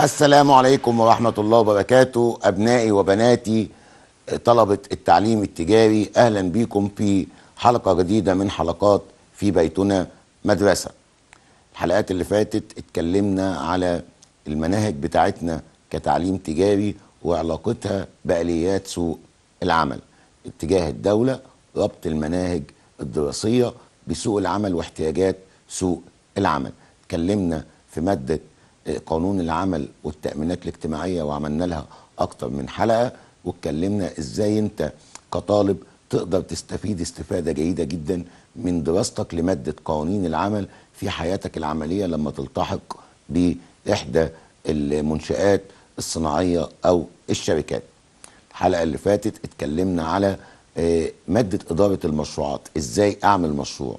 السلام عليكم ورحمة الله وبركاته أبنائي وبناتي طلبة التعليم التجاري أهلا بكم في حلقة جديدة من حلقات في بيتنا مدرسة الحلقات اللي فاتت اتكلمنا على المناهج بتاعتنا كتعليم تجاري وعلاقتها بآليات سوق العمل اتجاه الدولة ربط المناهج الدراسية بسوق العمل واحتياجات سوق العمل اتكلمنا في مادة قانون العمل والتأمينات الاجتماعية وعملنا لها أكتر من حلقة واتكلمنا إزاي أنت كطالب تقدر تستفيد استفادة جيدة جدا من دراستك لمادة قوانين العمل في حياتك العملية لما تلتحق بإحدى المنشآت الصناعية أو الشركات الحلقة اللي فاتت اتكلمنا على مادة إدارة المشروعات إزاي أعمل مشروع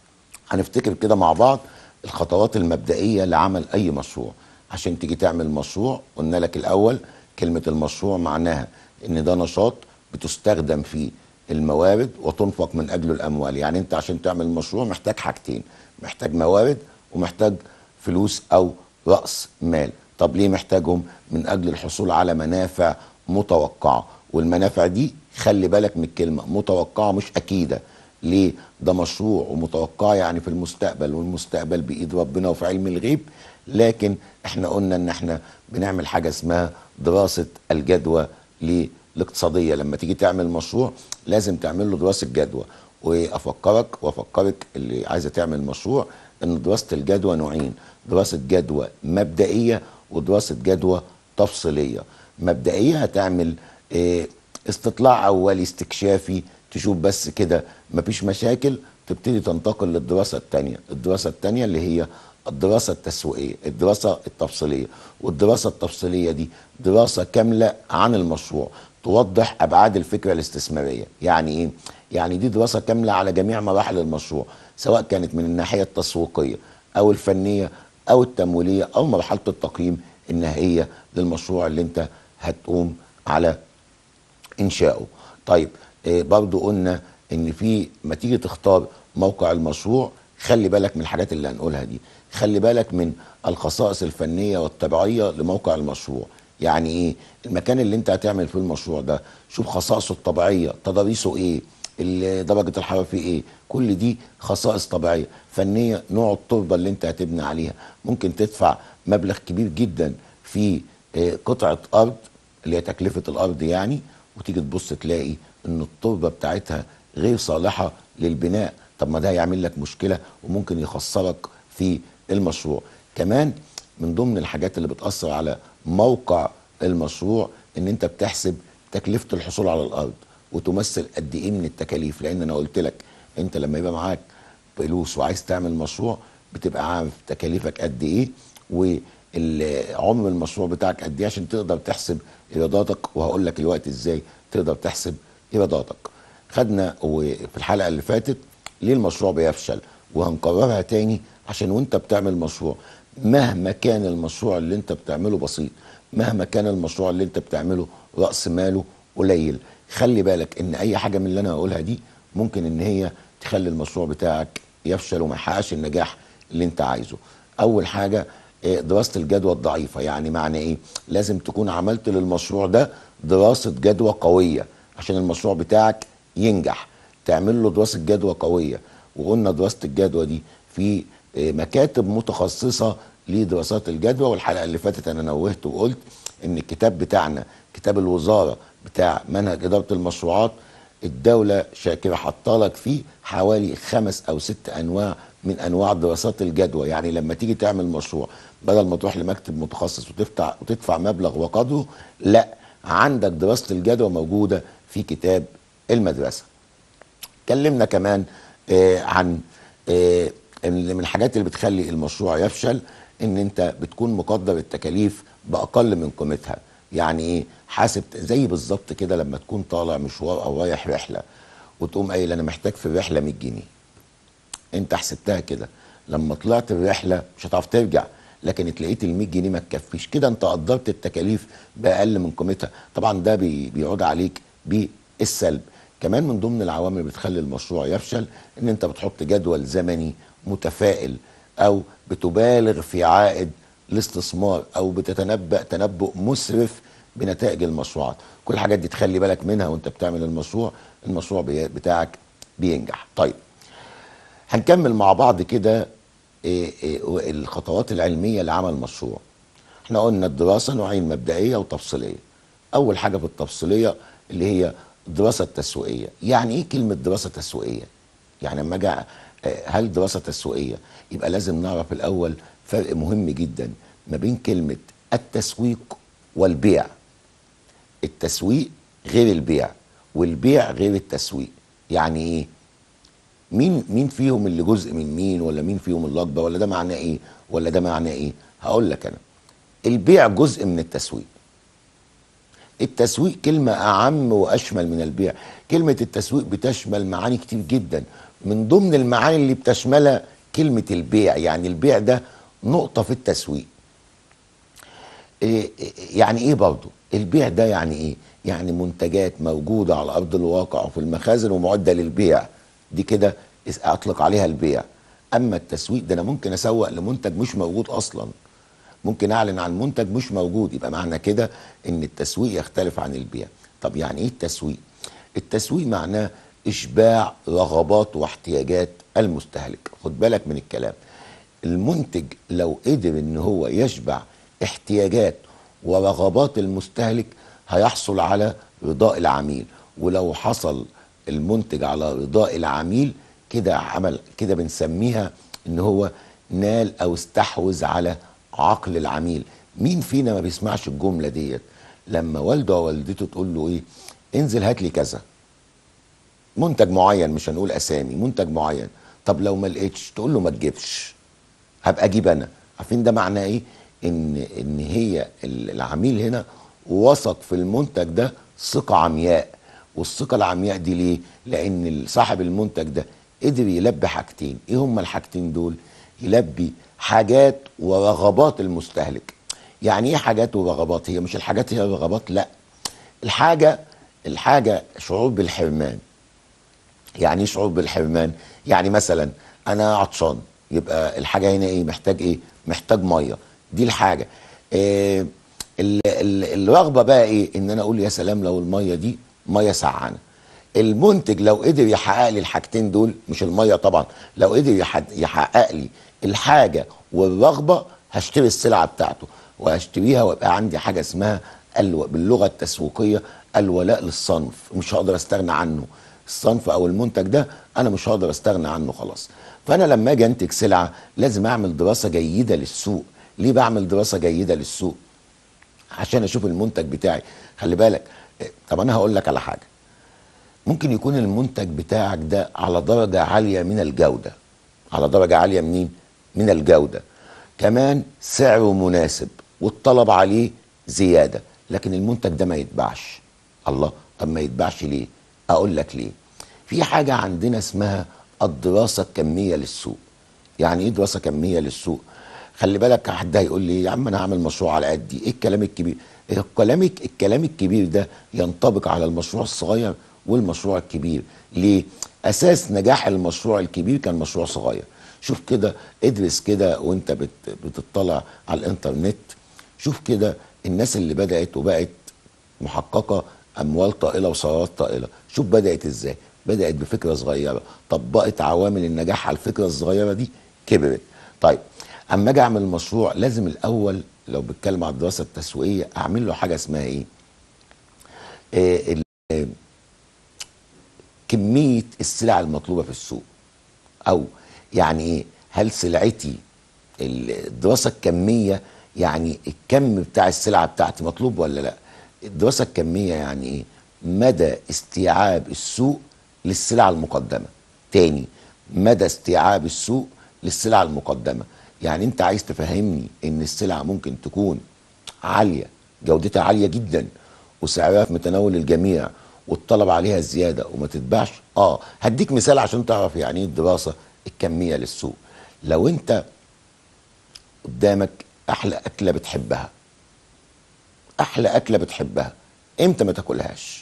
هنفتكر كده مع بعض الخطوات المبدئية لعمل أي مشروع عشان تيجي تعمل مشروع قلنا لك الأول كلمة المشروع معناها إن ده نشاط بتستخدم فيه الموارد وتنفق من أجله الأموال يعني أنت عشان تعمل مشروع محتاج حاجتين محتاج موارد ومحتاج فلوس أو رأس مال طب ليه محتاجهم من أجل الحصول على منافع متوقعة والمنافع دي خلي بالك من الكلمة متوقعة مش أكيدة ليه ده مشروع ومتوقع يعني في المستقبل والمستقبل بايد ربنا وفي علم الغيب لكن احنا قلنا ان احنا بنعمل حاجه اسمها دراسه الجدوى للاقتصاديه لما تيجي تعمل مشروع لازم تعمل له دراسه جدوى وافكرك وافكرك اللي عايزه تعمل مشروع ان دراسه الجدوى نوعين دراسه جدوى مبدئيه ودراسه جدوى تفصيليه مبدئيه هتعمل اه استطلاع اولي استكشافي تشوف بس كده مفيش مشاكل تبتدي تنتقل للدراسة التانية الدراسة التانية اللي هي الدراسة التسويقية الدراسة التفصيلية والدراسة التفصيلية دي دراسة كاملة عن المشروع توضح أبعاد الفكرة الاستثمارية يعني إيه؟ يعني دي دراسة كاملة على جميع مراحل المشروع سواء كانت من الناحية التسويقية أو الفنية أو التمويلية أو مرحلة التقييم النهائية للمشروع اللي أنت هتقوم على إنشائه طيب برضو قلنا ان في ما تيجي تختار موقع المشروع خلي بالك من الحاجات اللي هنقولها دي خلي بالك من الخصائص الفنيه والطبيعيه لموقع المشروع يعني ايه المكان اللي انت هتعمل فيه المشروع ده شوف خصائصه الطبيعيه تضاريسه ايه درجه الحراره فيه ايه كل دي خصائص طبيعيه فنيه نوع التربه اللي انت هتبني عليها ممكن تدفع مبلغ كبير جدا في قطعه ارض اللي هي تكلفه الارض يعني وتيجي تبص تلاقي ان التربه بتاعتها غير صالحه للبناء طب ما ده هيعمل لك مشكله وممكن يخسرك في المشروع كمان من ضمن الحاجات اللي بتاثر على موقع المشروع ان انت بتحسب تكلفه الحصول على الارض وتمثل قد ايه من التكاليف لان انا قلت لك انت لما يبقى معاك فلوس وعايز تعمل مشروع بتبقى عارف تكاليفك قد ايه وعمر المشروع بتاعك قد ايه عشان تقدر تحسب ايراداتك وهقول لك الوقت ازاي تقدر تحسب ايراداتك خدنا في الحلقه اللي فاتت ليه المشروع بيفشل وهنكررها تاني عشان وانت بتعمل مشروع مهما كان المشروع اللي انت بتعمله بسيط مهما كان المشروع اللي انت بتعمله راس ماله قليل خلي بالك ان اي حاجه من اللي انا هقولها دي ممكن ان هي تخلي المشروع بتاعك يفشل وما يحققش النجاح اللي انت عايزه اول حاجه دراسه الجدوى الضعيفه يعني معنى ايه لازم تكون عملت للمشروع ده دراسه جدوى قويه عشان المشروع بتاعك ينجح تعمل له دراسه جدوى قويه وقلنا دراسه الجدوى دي في مكاتب متخصصه لدراسات الجدوى والحلقه اللي فاتت انا نوهت وقلت ان الكتاب بتاعنا كتاب الوزاره بتاع منهج اداره المشروعات الدوله شاكره حاطه لك فيه حوالي خمس او ست انواع من انواع دراسات الجدوى يعني لما تيجي تعمل مشروع بدل ما تروح لمكتب متخصص وتدفع وتدفع مبلغ وقدره لا عندك دراسه الجدوى موجوده في كتاب المدرسه اتكلمنا كمان آه عن آه من الحاجات اللي بتخلي المشروع يفشل ان انت بتكون مقدر التكاليف باقل من قيمتها يعني ايه حاسب زي بالظبط كده لما تكون طالع مشوار او رايح رحله وتقوم قايل انا محتاج في الرحله 100 جنيه انت حسبتها كده لما طلعت الرحله مش هتعرف ترجع لكن اتلاقيت ال 100 جنيه ما تكفيش كده انت قدرت التكاليف باقل من قيمتها طبعا ده بي بيعود عليك بالسلب كمان من ضمن العوامل اللي بتخلي المشروع يفشل ان انت بتحط جدول زمني متفائل او بتبالغ في عائد الاستثمار او بتتنبأ تنبؤ مسرف بنتائج المشروعات كل الحاجات دي تخلي بالك منها وانت بتعمل المشروع المشروع بي- بتاعك بينجح طيب هنكمل مع بعض كده إيه إيه الخطوات العلمية لعمل مشروع احنا قلنا الدراسة نوعين مبدئية وتفصيلية أول حاجة في التفصيلية اللي هي الدراسة التسويقية يعني إيه كلمة دراسة تسويقية يعني لما أجي آه، هل دراسة تسويقية يبقى لازم نعرف الأول فرق مهم جدا ما بين كلمة التسويق والبيع التسويق غير البيع والبيع غير التسويق يعني ايه مين مين فيهم اللي جزء من مين ولا مين فيهم اللي اكبر ولا ده معناه ايه ولا ده معناه ايه هقول لك انا البيع جزء من التسويق التسويق كلمة أعم وأشمل من البيع كلمة التسويق بتشمل معاني كتير جدا من ضمن المعاني اللي بتشملها كلمة البيع يعني البيع ده نقطة في التسويق إيه يعني ايه برضه البيع ده يعني ايه يعني منتجات موجودة على أرض الواقع وفي المخازن ومعدة للبيع دي كده اس- أطلق عليها البيع أما التسويق ده أنا ممكن أسوق لمنتج مش موجود أصلا ممكن أعلن عن منتج مش موجود يبقى معنى كده إن التسويق يختلف عن البيع طب يعني إيه التسويق التسويق معناه إشباع رغبات واحتياجات المستهلك خد بالك من الكلام المنتج لو قدر ان هو يشبع احتياجات ورغبات المستهلك هيحصل على رضاء العميل ولو حصل المنتج على رضاء العميل كده عمل كده بنسميها ان هو نال او استحوذ على عقل العميل مين فينا ما بيسمعش الجملة ديت لما والده ووالدته تقول له ايه انزل هات لي كذا منتج معين مش هنقول اسامي منتج معين طب لو ما لقيتش تقول له ما تجيبش هبقى اجيب انا عارفين ده معناه ايه ان ان هي ال- العميل هنا وثق في المنتج ده ثقه عمياء والثقه العمياء دي ليه لان صاحب المنتج ده قدر يلبي حاجتين ايه هما الحاجتين دول يلبي حاجات ورغبات المستهلك يعني ايه حاجات ورغبات هي مش الحاجات هي الرغبات لا الحاجه الحاجه شعور بالحرمان يعني ايه شعور بالحرمان يعني مثلا انا عطشان يبقى الحاجه هنا ايه محتاج ايه محتاج ميه دي الحاجه إيه ال- ال- الرغبه بقى ايه ان انا اقول يا سلام لو الميه دي ميه سعانه المنتج لو قدر يحقق لي الحاجتين دول مش الميه طبعا لو قدر يح- يحقق لي الحاجه والرغبه هشتري السلعه بتاعته وهشتريها ويبقى عندي حاجه اسمها الو... باللغه التسويقيه الولاء للصنف مش هقدر استغنى عنه الصنف او المنتج ده انا مش هقدر استغنى عنه خلاص فانا لما اجي انتج سلعه لازم اعمل دراسه جيده للسوق ليه بعمل دراسه جيده للسوق عشان اشوف المنتج بتاعي خلي بالك إيه، طب انا هقول لك على حاجه ممكن يكون المنتج بتاعك ده على درجه عاليه من الجوده على درجه عاليه منين من الجوده كمان سعره مناسب والطلب عليه زياده لكن المنتج ده ما يتباعش الله طب ما يتباعش ليه اقول لك ليه في حاجه عندنا اسمها الدراسه الكميه للسوق يعني ايه دراسه كميه للسوق خلي بالك حد هيقول لي يا عم انا هعمل مشروع على قدي ايه الكلام الكبير إيه الكلام الكلام الكبير ده ينطبق على المشروع الصغير والمشروع الكبير ليه اساس نجاح المشروع الكبير كان مشروع صغير شوف كده ادرس كده وانت بت بتطلع على الانترنت شوف كده الناس اللي بدأت وبقت محققة أموال طائلة وثروات طائلة شوف بدأت إزاي بدأت بفكرة صغيرة طبقت عوامل النجاح على الفكرة الصغيرة دي كبرت طيب أما أجي أعمل مشروع لازم الأول لو بتكلم على الدراسة التسويقية أعمل له حاجة اسمها إيه؟ إيه ال- آه، كمية السلع المطلوبة في السوق او يعني ايه هل سلعتي الدراسه الكميه يعني الكم بتاع السلعه بتاعتي مطلوب ولا لا الدراسه الكميه يعني ايه مدى استيعاب السوق للسلع المقدمه تاني مدى استيعاب السوق للسلع المقدمه يعني انت عايز تفهمني ان السلع ممكن تكون عاليه جودتها عاليه جدا وسعرها في متناول الجميع والطلب عليها زياده وما تتباعش اه هديك مثال عشان تعرف يعني ايه الدراسه الكميه للسوق لو انت قدامك احلى اكله بتحبها احلى اكله بتحبها امتى ما تاكلهاش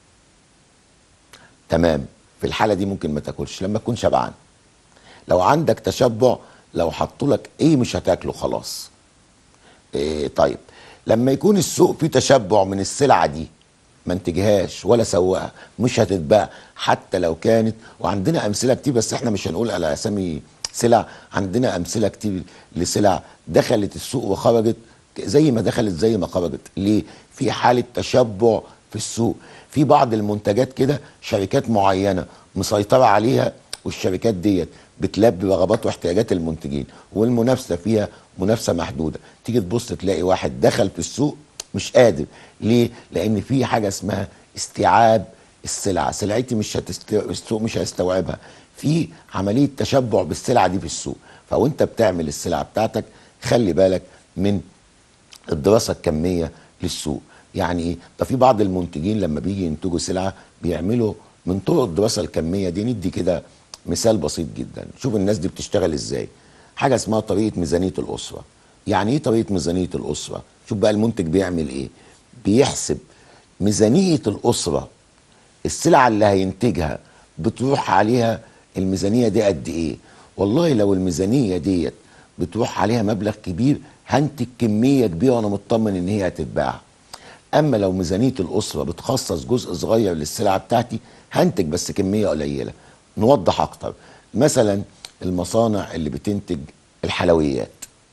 تمام في الحاله دي ممكن ما تاكلش لما تكون شبعان لو عندك تشبع لو حطوا لك ايه مش هتاكله خلاص إيه طيب لما يكون السوق فيه تشبع من السلعه دي ما انتجهاش ولا سوقها مش هتتباع حتى لو كانت وعندنا امثله كتير بس احنا مش هنقول على اسامي سلع عندنا امثله كتير لسلع دخلت السوق وخرجت زي ما دخلت زي ما خرجت ليه في حاله تشبع في السوق في بعض المنتجات كده شركات معينه مسيطره عليها والشركات ديت بتلبي رغبات واحتياجات المنتجين والمنافسه فيها منافسه محدوده تيجي تبص تلاقي واحد دخل في السوق مش قادر ليه لان في حاجه اسمها استيعاب السلعه سلعتي مش هتست... السوق مش هيستوعبها في عمليه تشبع بالسلعه دي في السوق فوانت بتعمل السلعه بتاعتك خلي بالك من الدراسه الكميه للسوق يعني ايه ده في بعض المنتجين لما بيجي ينتجوا سلعه بيعملوا من طرق الدراسه الكميه دي ندي كده مثال بسيط جدا شوف الناس دي بتشتغل ازاي حاجه اسمها طريقه ميزانيه الاسره يعني ايه طريقه ميزانيه الاسره شوف بقى المنتج بيعمل ايه بيحسب ميزانيه الاسره السلعه اللي هينتجها بتروح عليها الميزانيه دي قد ايه والله لو الميزانيه ديت بتروح عليها مبلغ كبير هنتج كميه كبيره وانا مطمن ان هي هتتباع اما لو ميزانيه الاسره بتخصص جزء صغير للسلعه بتاعتي هنتج بس كميه قليله نوضح اكتر مثلا المصانع اللي بتنتج الحلويات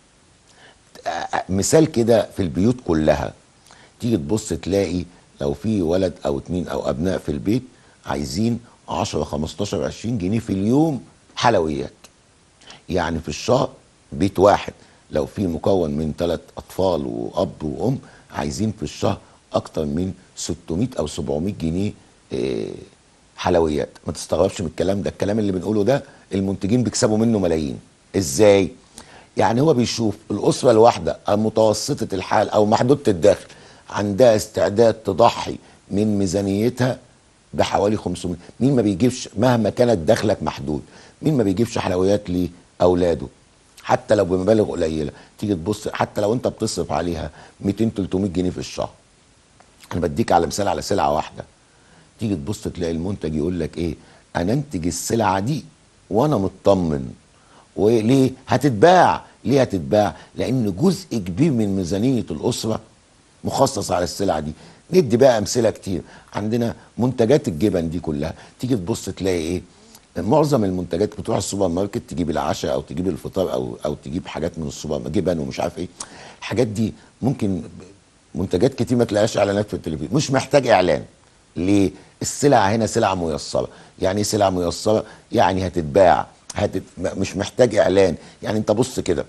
مثال كده في البيوت كلها تيجي تبص تلاقي لو في ولد او اتنين او ابناء في البيت عايزين 10 15 20 جنيه في اليوم حلويات يعني في الشهر بيت واحد لو في مكون من ثلاث اطفال واب وام عايزين في الشهر اكتر من 600 او 700 جنيه إيه حلويات ما تستغربش من الكلام ده الكلام اللي بنقوله ده المنتجين بيكسبوا منه ملايين ازاي يعني هو بيشوف الاسره الواحده المتوسطه الحال او محدوده الدخل عندها استعداد تضحي من ميزانيتها بحوالي 500 مين ما بيجيبش مهما كانت دخلك محدود مين ما بيجيبش حلويات لاولاده حتى لو بمبالغ قليله تيجي تبص حتى لو انت بتصرف عليها 200 300 جنيه في الشهر انا بديك على مثال على سلعه واحده تيجي تبص تلاقي المنتج يقول لك ايه انا انتج السلعه دي وانا مطمن وليه هتتباع ليه هتتباع لان جزء كبير من ميزانيه الاسره مخصص على السلعه دي ندي بقى امثله كتير عندنا منتجات الجبن دي كلها تيجي تبص تلاقي ايه معظم المنتجات بتروح السوبر ماركت تجيب العشاء او تجيب الفطار او او تجيب حاجات من السوبر جبن ومش عارف ايه الحاجات دي ممكن منتجات كتير ما تلاقيهاش اعلانات في التلفزيون مش محتاج اعلان ليه السلعه هنا سلعه ميسره يعني ايه سلعه ميسره يعني هتتباع هتت... مش محتاج اعلان يعني انت بص كده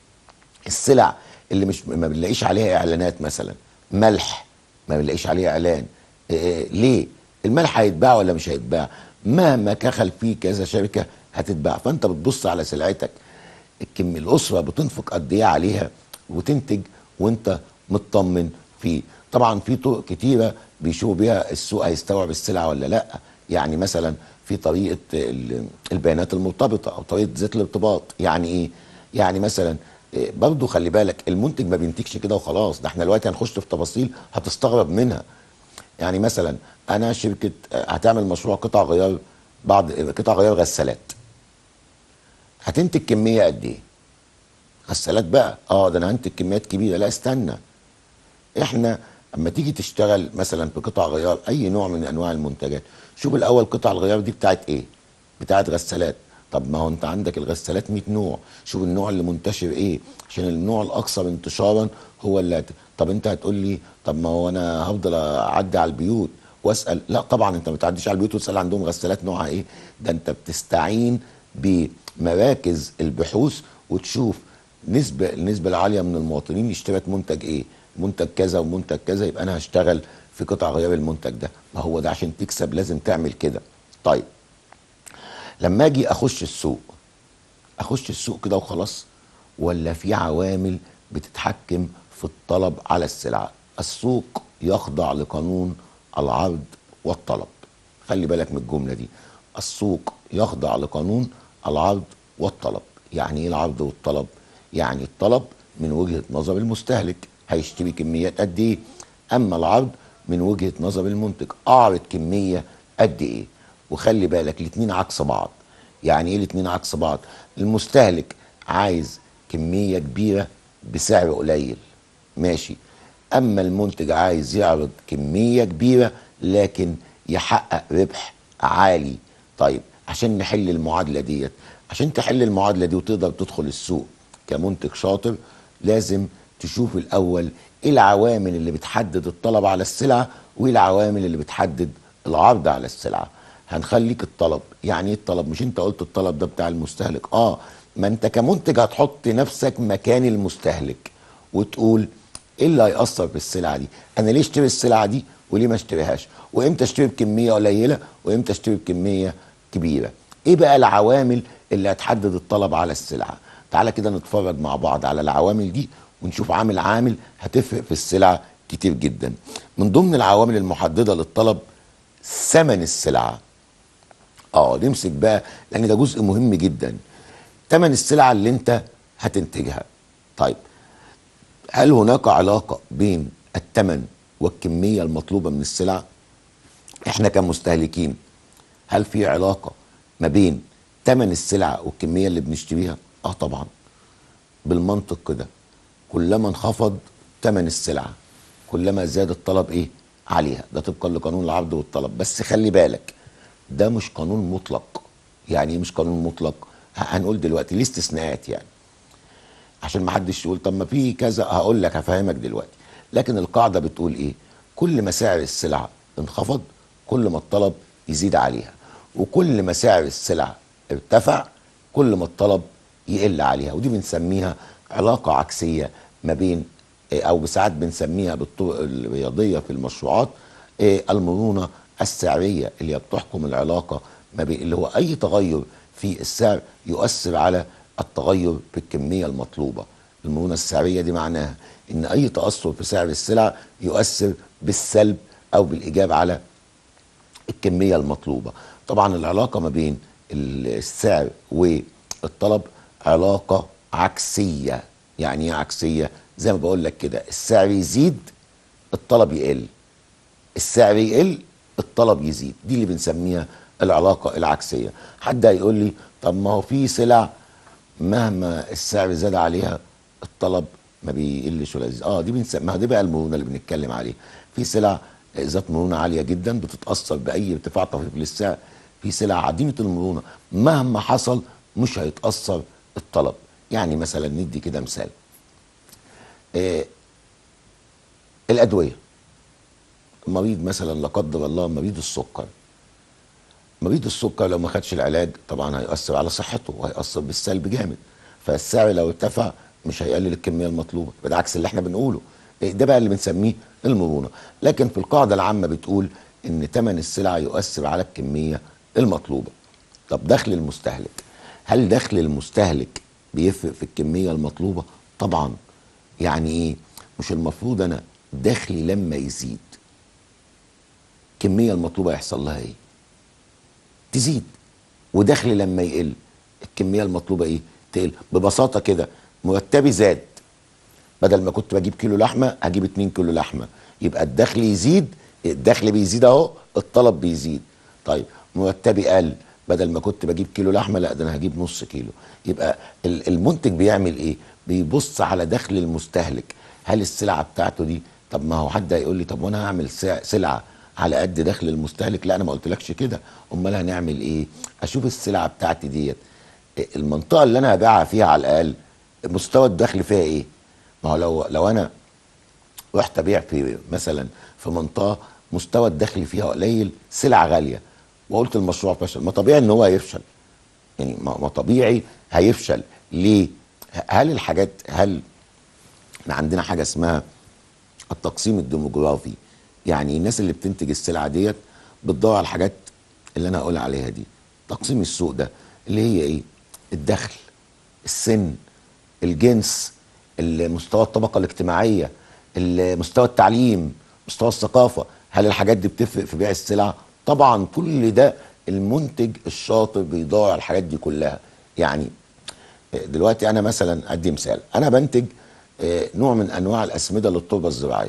السلع اللي مش ما بنلاقيش عليها اعلانات مثلا ملح ما بنلاقيش عليه اعلان إيه ليه الملح هيتباع ولا مش هيتباع مهما كخل فيه كذا شركه هتتباع فانت بتبص على سلعتك الكم الاسره بتنفق قد ايه عليها وتنتج وانت مطمن فيه طبعا في طرق كتيره بيشوفوا بيها السوق هيستوعب السلعه ولا لا يعني مثلا في طريقه البيانات المرتبطه او طريقه ذات الارتباط يعني ايه يعني مثلا برضه خلي بالك المنتج ما بينتجش كده وخلاص ده احنا دلوقتي هنخش في تفاصيل هتستغرب منها يعني مثلا انا شركه هتعمل مشروع قطع غيار بعض قطع غيار غسالات هتنتج كميه قد ايه غسالات بقى اه ده انا هنتج كميات كبيره لا استنى احنا اما تيجي تشتغل مثلا في قطع غيار اي نوع من انواع المنتجات شوف الاول قطع الغيار دي بتاعت ايه بتاعت غسالات طب ما هو انت عندك الغسالات 100 نوع شوف النوع اللي منتشر ايه عشان النوع الاكثر انتشارا هو اللي هت... طب انت هتقول لي طب ما هو انا هفضل اعدي على البيوت واسال لا طبعا انت ما بتعديش على البيوت وتسال عندهم غسالات نوعها ايه ده انت بتستعين بمراكز البحوث وتشوف نسبه النسبه العاليه من المواطنين اشترت منتج ايه منتج كذا ومنتج كذا يبقى انا هشتغل في قطع غيار المنتج ده ما هو ده عشان تكسب لازم تعمل كده طيب لما اجي اخش السوق اخش السوق كده وخلاص ولا في عوامل بتتحكم في الطلب على السلعه السوق يخضع لقانون العرض والطلب خلي بالك من الجمله دي السوق يخضع لقانون العرض والطلب يعني ايه العرض والطلب يعني الطلب من وجهه نظر المستهلك هيشتري كميات قد ايه اما العرض من وجهه نظر المنتج اعرض كميه قد ايه وخلي بالك الاثنين عكس بعض يعني ايه الاثنين عكس بعض المستهلك عايز كميه كبيره بسعر قليل ماشي اما المنتج عايز يعرض كميه كبيره لكن يحقق ربح عالي طيب عشان نحل المعادله ديت عشان تحل المعادله دي وتقدر تدخل السوق كمنتج شاطر لازم تشوف الاول ايه العوامل اللي بتحدد الطلب على السلعه وايه العوامل اللي بتحدد العرض على السلعه هنخليك الطلب يعني ايه الطلب مش انت قلت الطلب ده بتاع المستهلك اه ما انت كمنتج هتحط نفسك مكان المستهلك وتقول ايه اللي هيأثر في السلعه دي انا ليه اشتري السلعه دي وليه ما اشتريهاش وامتى اشتري بكميه قليله وامتى اشتري بكميه كبيره ايه بقى العوامل اللي هتحدد الطلب على السلعه تعالى كده نتفرج مع بعض على العوامل دي ونشوف عامل عامل هتفرق في السلعه كتير جدا من ضمن العوامل المحدده للطلب ثمن السلعه اه نمسك بقى لان ده جزء مهم جدا ثمن السلعه اللي انت هتنتجها طيب هل هناك علاقه بين الثمن والكميه المطلوبه من السلعه احنا كمستهلكين هل في علاقه ما بين ثمن السلعه والكميه اللي بنشتريها اه طبعا بالمنطق كده كلما انخفض ثمن السلعه كلما زاد الطلب ايه عليها ده طبقا لقانون العرض والطلب بس خلي بالك ده مش قانون مطلق يعني ايه مش قانون مطلق هنقول دلوقتي ليه استثناءات يعني عشان ما حدش يقول طب ما في كذا هقول لك هفهمك دلوقتي لكن القاعده بتقول ايه كل ما سعر السلعه انخفض كل ما الطلب يزيد عليها وكل ما سعر السلعه ارتفع كل ما الطلب يقل عليها ودي بنسميها علاقه عكسيه ما بين او ساعات بنسميها بالطرق الرياضيه في المشروعات المرونه السعريه اللي هي بتحكم العلاقه ما بين اللي هو اي تغير في السعر يؤثر على التغير في الكميه المطلوبه المرونه السعريه دي معناها ان اي تاثر في سعر السلع يؤثر بالسلب او بالايجاب على الكميه المطلوبه طبعا العلاقه ما بين السعر والطلب علاقه عكسيه يعني ايه عكسيه زي ما بقول لك كده السعر يزيد الطلب يقل السعر يقل الطلب يزيد دي اللي بنسميها العلاقه العكسيه حد هيقول لي طب ما هو في سلع مهما السعر زاد عليها الطلب ما بيقلش ولا يزيد اه دي بنسميها دي بقى المرونه اللي بنتكلم عليها في سلع ذات مرونه عاليه جدا بتتاثر باي ارتفاع طفيف للسعر في سلع عديمه المرونه مهما حصل مش هيتاثر الطلب يعني مثلا ندي كده مثال آه الادويه مريض مثلا لا قدر الله مريض السكر مريض السكر لو ما خدش العلاج طبعا هيأثر على صحته وهيأثر بالسلب جامد فالسعر لو ارتفع مش هيقلل الكميه المطلوبه ده عكس اللي احنا بنقوله ده بقى اللي بنسميه المرونه لكن في القاعده العامه بتقول ان ثمن السلعه يؤثر على الكميه المطلوبه طب دخل المستهلك هل دخل المستهلك بيفرق في الكميه المطلوبه طبعا يعني ايه مش المفروض انا دخلي لما يزيد الكميه المطلوبه يحصل لها ايه تزيد ودخلي لما يقل الكميه المطلوبه ايه تقل ببساطه كده مرتبي زاد بدل ما كنت بجيب كيلو لحمه هجيب 2 كيلو لحمه يبقى الدخل يزيد الدخل بيزيد اهو الطلب بيزيد طيب مرتبي قل بدل ما كنت بجيب كيلو لحمه لا ده انا هجيب نص كيلو يبقى المنتج بيعمل ايه بيبص على دخل المستهلك هل السلعه بتاعته دي طب ما هو حد هيقول لي طب وانا هعمل سلعه على قد دخل المستهلك لا انا ما قلتلكش كده امال هنعمل ايه اشوف السلعه بتاعتي ديت المنطقه اللي انا هبيعها فيها على الاقل مستوى الدخل فيها ايه ما هو لو لو انا رحت ابيع في مثلا في منطقه مستوى الدخل فيها قليل سلعه غاليه وقلت المشروع فشل ما طبيعي ان هو هيفشل يعني ما طبيعي هيفشل ليه هل الحاجات هل احنا عندنا حاجه اسمها التقسيم الديموغرافي يعني الناس اللي بتنتج السلعه ديت بتدور على الحاجات اللي انا هقول عليها دي تقسيم السوق ده اللي هي ايه الدخل السن الجنس مستوى الطبقه الاجتماعيه مستوى التعليم مستوى الثقافه هل الحاجات دي بتفرق في بيع السلع طبعا كل ده المنتج الشاطر بيدور على الحاجات دي كلها يعني دلوقتي انا مثلا ادي مثال انا بنتج نوع من انواع الاسمده للتربه الزراعيه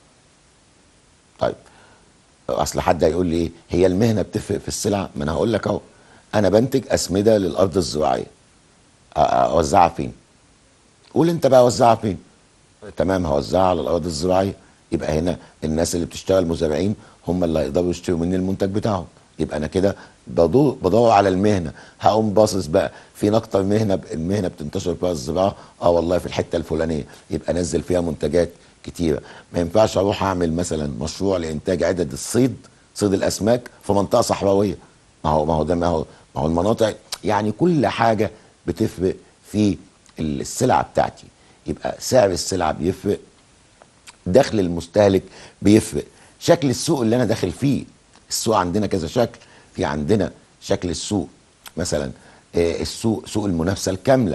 طيب اصل حد هيقول لي ايه هي المهنه بتفرق في السلع ما انا هقول لك اهو انا بنتج اسمده للارض الزراعيه اوزعها فين قول انت بقى اوزعها فين تمام هوزعها على الاراضي الزراعيه يبقى هنا الناس اللي بتشتغل مزارعين هم اللي هيقدروا يشتروا مني المنتج بتاعهم يبقى انا كده بدور بدور على المهنه هقوم باصص بقى فين اكتر مهنه المهنه بتنتشر فيها الزراعه اه والله في الحته الفلانيه يبقى انزل فيها منتجات كتيره ما ينفعش اروح اعمل مثلا مشروع لانتاج عدد الصيد صيد الاسماك في منطقه صحراويه ما هو ما هو ده ما هو ما هو المناطق يعني كل حاجه بتفرق في السلعه بتاعتي يبقى سعر السلعه بيفرق دخل المستهلك بيفرق شكل السوق اللي انا داخل فيه السوق عندنا كذا شكل في عندنا شكل السوق مثلا آه، السوق سوق المنافسه الكامله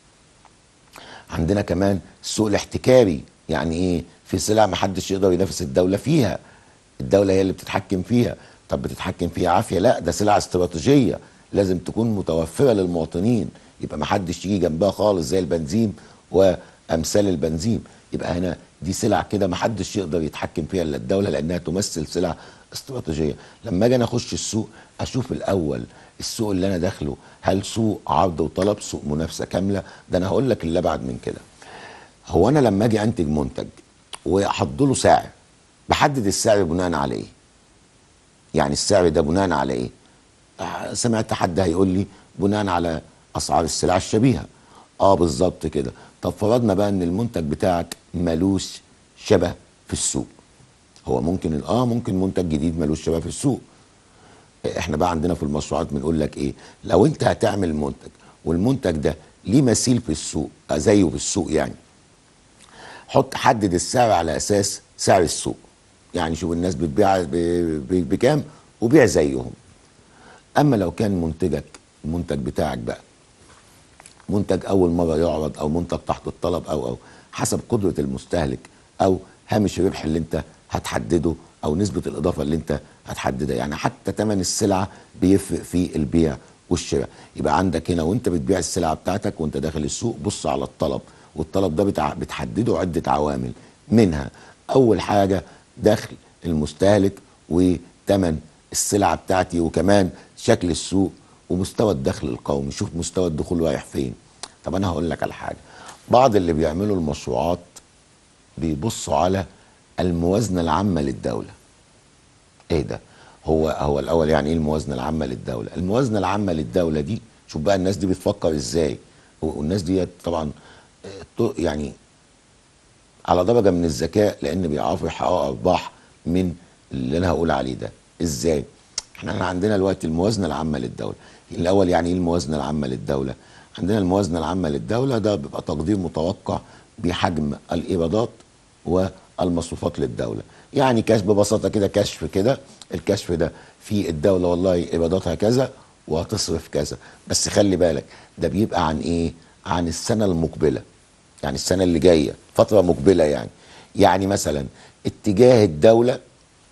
عندنا كمان السوق الاحتكاري يعني ايه في سلع ما حدش يقدر ينافس الدوله فيها الدوله هي اللي بتتحكم فيها طب بتتحكم فيها عافيه لا ده سلع استراتيجيه لازم تكون متوفره للمواطنين يبقى ما حدش يجي جنبها خالص زي البنزين وامثال البنزين يبقى هنا دي سلع كده ما حدش يقدر يتحكم فيها الا الدوله لانها تمثل سلع استراتيجيه لما اجي انا اخش السوق اشوف الاول السوق اللي انا داخله هل سوق عرض وطلب سوق منافسه كامله ده انا هقول لك اللي ابعد من كده هو انا لما اجي انتج منتج واحط له سعر بحدد السعر بناء على ايه يعني السعر ده بناء على ايه آه، سمعت حد هيقول لي بناء على اسعار السلع الشبيهه اه بالظبط كده طب فرضنا بقى ان المنتج بتاعك ملوش شبه في السوق هو ممكن اه ممكن منتج جديد ملوش شبه في السوق احنا بقى عندنا في المشروعات بنقول لك ايه لو انت هتعمل منتج والمنتج ده ليه مثيل في السوق آه، زيه في السوق يعني حط حدد السعر على اساس سعر السوق يعني شوف الناس بتبيع ب- ب- بكام وبيع زيهم اما لو كان منتجك المنتج بتاعك بقى منتج اول مره يعرض او منتج تحت الطلب او او حسب قدره المستهلك او هامش الربح اللي انت هتحدده او نسبه الاضافه اللي انت هتحددها يعني حتى ثمن السلعه بيفرق في البيع والشراء يبقى عندك هنا وانت بتبيع السلعه بتاعتك وانت داخل السوق بص على الطلب والطلب ده بتع... بتحدده عده عوامل منها اول حاجه دخل المستهلك وثمن السلعه بتاعتي وكمان شكل السوق ومستوى الدخل القومي شوف مستوى الدخول رايح فين طب انا هقول لك على حاجه بعض اللي بيعملوا المشروعات بيبصوا على الموازنه العامه للدوله ايه ده هو هو الاول يعني ايه الموازنه العامه للدوله الموازنه العامه للدوله دي شوف بقى الناس دي بتفكر ازاي والناس دي طبعا آه، تو- يعني على درجه من الذكاء لان بيعرفوا يحققوا ارباح من اللي انا هقول عليه ده ازاي احنا إحنا عندنا دلوقتي الموازنه العامه للدوله الاول يعني ايه الموازنه العامه للدوله عندنا الموازنه العامه للدوله ده بيبقى تقدير متوقع بحجم الايرادات والمصروفات للدوله يعني كشف ببساطه كده كشف كده الكشف ده في الدوله والله ايراداتها كذا وهتصرف كذا بس خلي بالك ده بيبقى عن ايه عن السنه المقبله يعني السنه اللي جايه فتره مقبله يعني يعني مثلا اتجاه الدوله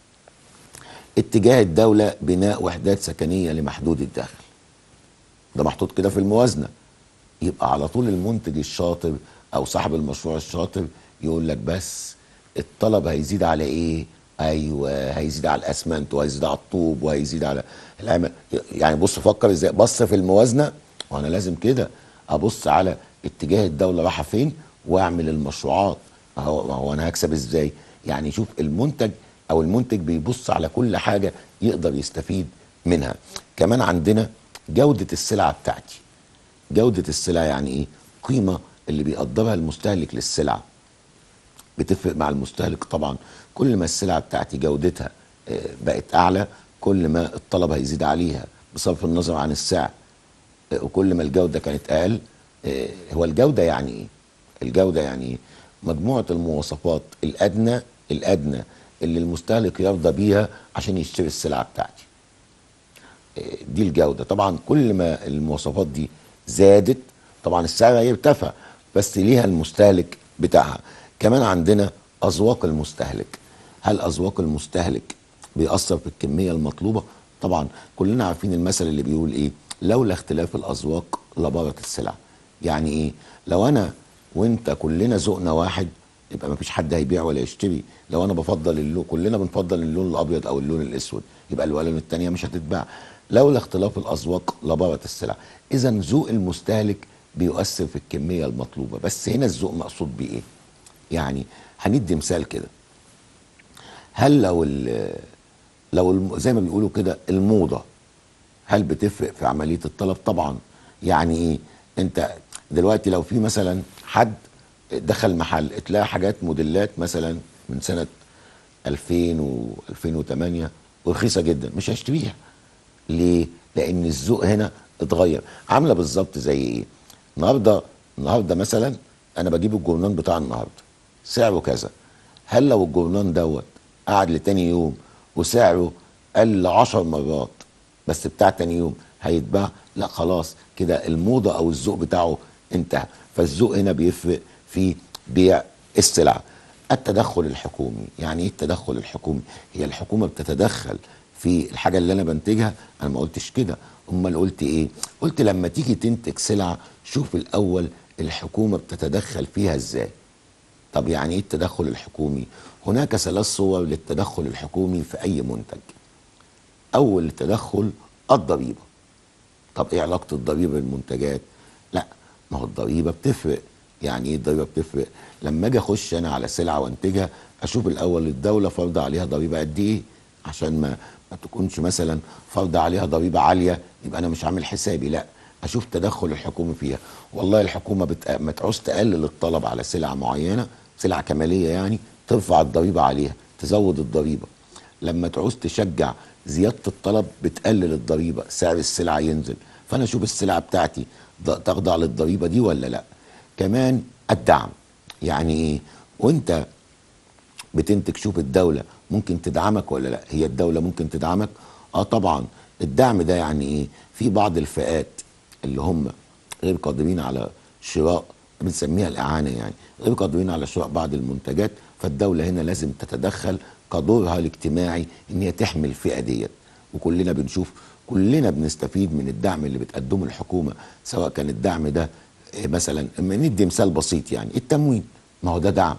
اتجاه الدوله بناء وحدات سكنيه لمحدود الدخل ده محطوط كده في الموازنه يبقى على طول المنتج الشاطر او صاحب المشروع الشاطر يقول لك بس الطلب هيزيد على ايه ايوه هيزيد على الاسمنت وهيزيد على الطوب وهيزيد على العمل يعني بص فكر ازاي بص في الموازنه وانا لازم كده ابص على اتجاه الدوله رايحه فين واعمل المشروعات ما هو ما هو انا هكسب ازاي يعني شوف المنتج او المنتج بيبص على كل حاجه يقدر يستفيد منها كمان عندنا جوده السلعه بتاعتي جودة السلع يعني ايه؟ قيمة اللي بيقدرها المستهلك للسلعة بتفرق مع المستهلك طبعا كل ما السلعة بتاعتي جودتها آه، بقت أعلى كل ما الطلب هيزيد عليها بصرف النظر عن السعر آه، وكل ما الجودة كانت أقل آه، هو الجودة يعني ايه؟ الجودة يعني ايه؟ مجموعة المواصفات الأدنى الأدنى اللي المستهلك يرضى بيها عشان يشتري السلعة بتاعتي دي الجوده طبعا كل ما المواصفات دي زادت طبعا السعر هيرتفع بس ليها المستهلك بتاعها كمان عندنا اذواق المستهلك هل اذواق المستهلك بيأثر في الكميه المطلوبه طبعا كلنا عارفين المثل اللي بيقول ايه لولا اختلاف الاذواق لبارت السلع يعني ايه لو انا وانت كلنا ذوقنا واحد يبقى ما فيش حد هيبيع ولا يشتري لو انا بفضل اللون كلنا بنفضل اللون الابيض او اللون الاسود يبقى الالوان التانية مش هتتباع لولا اختلاف الاذواق لبارت السلع اذا ذوق المستهلك بيؤثر في الكميه المطلوبه بس هنا الذوق مقصود بيه ايه يعني هندي مثال كده هل لو ال لو الم- زي ما بيقولوا كده الموضه هل بتفرق في عمليه الطلب طبعا يعني ايه انت دلوقتي لو في مثلا حد دخل محل تلاقي حاجات موديلات مثلا من سنه 2000 و 2008 ورخيصه جدا مش هشتريها ليه لان الذوق هنا اتغير عامله بالظبط زي ايه النهارده النهارده مثلا انا بجيب الجورنان بتاع النهارده سعره كذا هل لو الجورنان دوت قعد لتاني يوم وسعره قل 10 مرات بس بتاع تاني يوم هيتباع لا خلاص كده الموضه او الذوق بتاعه انتهى فالذوق هنا بيفرق في بيع السلع التدخل الحكومي يعني ايه التدخل الحكومي هي الحكومه بتتدخل في الحاجه اللي انا بنتجها انا ما قلتش كده امال قلت ايه قلت لما تيجي تنتج سلعه شوف الاول الحكومه بتتدخل فيها ازاي طب يعني ايه التدخل الحكومي هناك ثلاث صور للتدخل الحكومي في اي منتج اول تدخل الضريبه طب ايه علاقه الضريبه بالمنتجات لا ما هو الضريبه بتفرق يعني ايه الضريبه بتفرق لما اجي اخش انا على سلعه وانتجها اشوف الاول الدوله فرض عليها ضريبه قد ايه عشان ما ما تكونش مثلا فرض عليها ضريبه عاليه يبقى انا مش عامل حسابي لا اشوف تدخل الحكومه فيها والله الحكومه بت... ما تعوز تقلل الطلب على سلعه معينه سلعه كماليه يعني ترفع الضريبه عليها تزود الضريبه لما تعوز تشجع زياده الطلب بتقلل الضريبه سعر السلعه ينزل فانا اشوف السلعه بتاعتي ض- تخضع للضريبه دي ولا لا كمان الدعم يعني ايه وانت بتنتج شوف الدولة ممكن تدعمك ولا لا هي الدولة ممكن تدعمك اه طبعا الدعم ده يعني ايه في بعض الفئات اللي هم غير قادرين على شراء بنسميها الإعانة يعني غير قادرين على شراء بعض المنتجات فالدولة هنا لازم تتدخل كدورها الاجتماعي ان هي تحمي الفئة ديت وكلنا بنشوف كلنا بنستفيد من الدعم اللي بتقدمه الحكومة سواء كان الدعم ده إيه مثلا اما ندي مثال بسيط يعني التموين ما هو ده دعم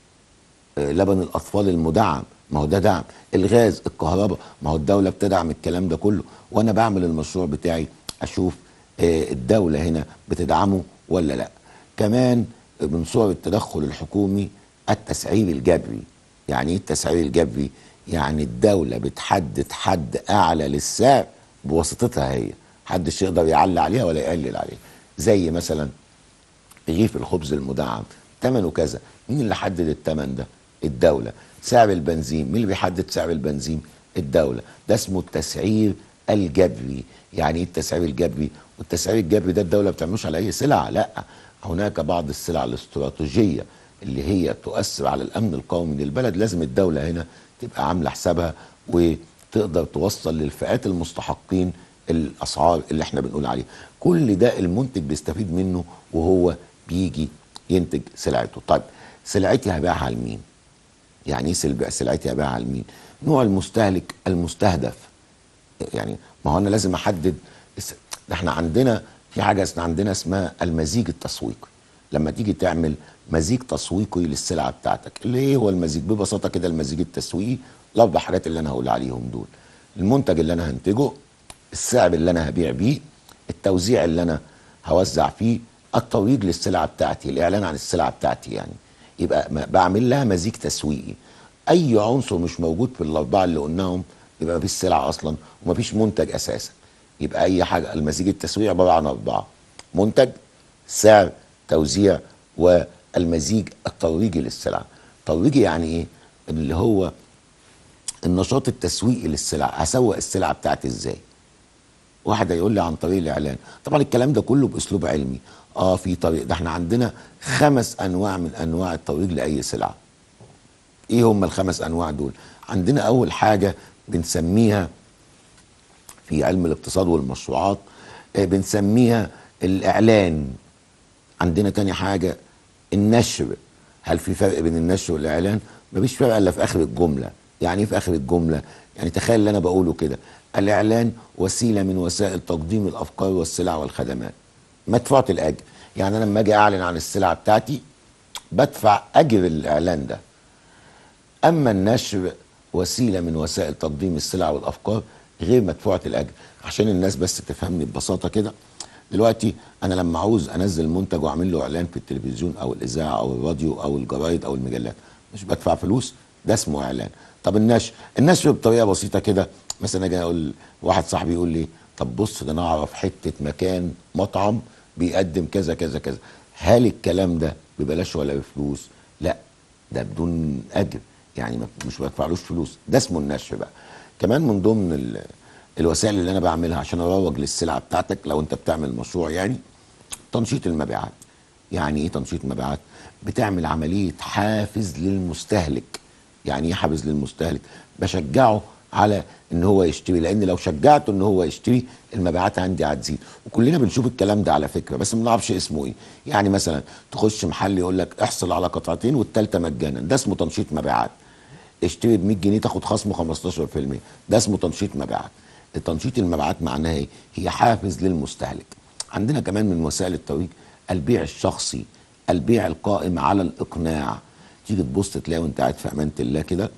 آه، لبن الاطفال المدعم ما هو ده دعم الغاز الكهرباء ما هو الدوله بتدعم الكلام ده كله وانا بعمل المشروع بتاعي اشوف آه، الدوله هنا بتدعمه ولا لا كمان من صور التدخل الحكومي التسعير الجبري يعني ايه التسعير الجبري يعني الدوله بتحدد حد اعلى للسعر بواسطتها هي محدش يقدر يعلي عليها ولا يقلل عليها زي مثلا رغيف الخبز المدعم ثمنه كذا مين اللي حدد الثمن ده الدولة سعر البنزين مين اللي بيحدد سعر البنزين الدولة ده اسمه التسعير الجبري يعني ايه التسعير الجبري والتسعير الجبري ده الدولة ما بتعملوش على اي سلعة لا هناك بعض السلع الاستراتيجية اللي هي تؤثر على الامن القومي للبلد لازم الدولة هنا تبقى عاملة حسابها وتقدر توصل للفئات المستحقين الاسعار اللي احنا بنقول عليها كل ده المنتج بيستفيد منه وهو بيجي ينتج سلعته طيب سلعتي هبيعها لمين يعني ايه سلب- سلعتي هبيعها لمين نوع المستهلك المستهدف يعني ما هو انا لازم احدد الس- ده احنا عندنا في حاجه اسمها عندنا اسمها المزيج التسويقي لما تيجي تعمل مزيج تسويقي للسلعه بتاعتك اللي ايه هو المزيج ببساطه كده المزيج التسويقي الاربع حاجات اللي انا هقول عليهم دول المنتج اللي انا هنتجه السعر اللي انا هبيع بيه التوزيع اللي انا هوزع فيه الترويج للسلعه بتاعتي الاعلان عن السلعه بتاعتي يعني يبقى ما- بعمل لها مزيج تسويقي اي عنصر مش موجود في الاربعه اللي قلناهم يبقى مفيش سلعه اصلا ومفيش منتج اساسا يبقى اي حاجه المزيج التسويقي عباره عن اربعه منتج سعر توزيع والمزيج الترويجي للسلعه ترويجي يعني ايه اللي هو النشاط التسويقي للسلع هسوق السلعه بتاعتي ازاي واحد هيقول لي عن طريق الاعلان طبعا الكلام ده كله باسلوب علمي اه في طريق ده احنا عندنا خمس انواع من انواع الترويج لاي سلعه ايه هم الخمس انواع دول عندنا اول حاجه بنسميها في علم الاقتصاد والمشروعات آه، بنسميها الاعلان عندنا تاني حاجه النشر هل في فرق بين النشر والاعلان مفيش فرق الا في اخر الجمله يعني ايه في اخر الجمله يعني تخيل اللي انا بقوله كده الاعلان وسيله من وسائل تقديم الافكار والسلع والخدمات مدفوعه الاجر يعني انا لما اجي اعلن عن السلعه بتاعتي بدفع اجر الاعلان ده اما النشر وسيله من وسائل تقديم السلع والافكار غير مدفوعه الاجر عشان الناس بس تفهمني ببساطه كده دلوقتي انا لما عاوز انزل منتج واعمل له اعلان في التلفزيون او الاذاعه او الراديو او الجرايد او المجلات مش بدفع فلوس ده اسمه اعلان طب النشر النشر بطريقه بسيطه كده مثلا اجي اقول واحد صاحبي يقول لي طب بص ده انا اعرف حته مكان مطعم بيقدم كذا كذا كذا هل الكلام ده ببلاش ولا بفلوس لا ده بدون اجر يعني ما- مش بدفعلوش فلوس ده اسمه النشر بقى كمان من ضمن ال- الوسائل اللي انا بعملها عشان اروج للسلعه بتاعتك لو انت بتعمل مشروع يعني تنشيط المبيعات يعني ايه تنشيط مبيعات بتعمل عمليه حافز للمستهلك يعني ايه حافز للمستهلك بشجعه على ان هو يشتري لان لو شجعته ان هو يشتري المبيعات عندي هتزيد وكلنا بنشوف الكلام ده على فكره بس ما نعرفش اسمه ايه يعني مثلا تخش محل يقول لك احصل على قطعتين والثالثه مجانا ده اسمه تنشيط مبيعات اشتري ب 100 جنيه تاخد خصم 15% ده اسمه تنشيط مبيعات التنشيط المبيعات معناها ايه هي حافز للمستهلك عندنا كمان من وسائل الترويج البيع الشخصي البيع القائم على الاقناع تيجي تبص تلاقي وانت قاعد في امانه الله كده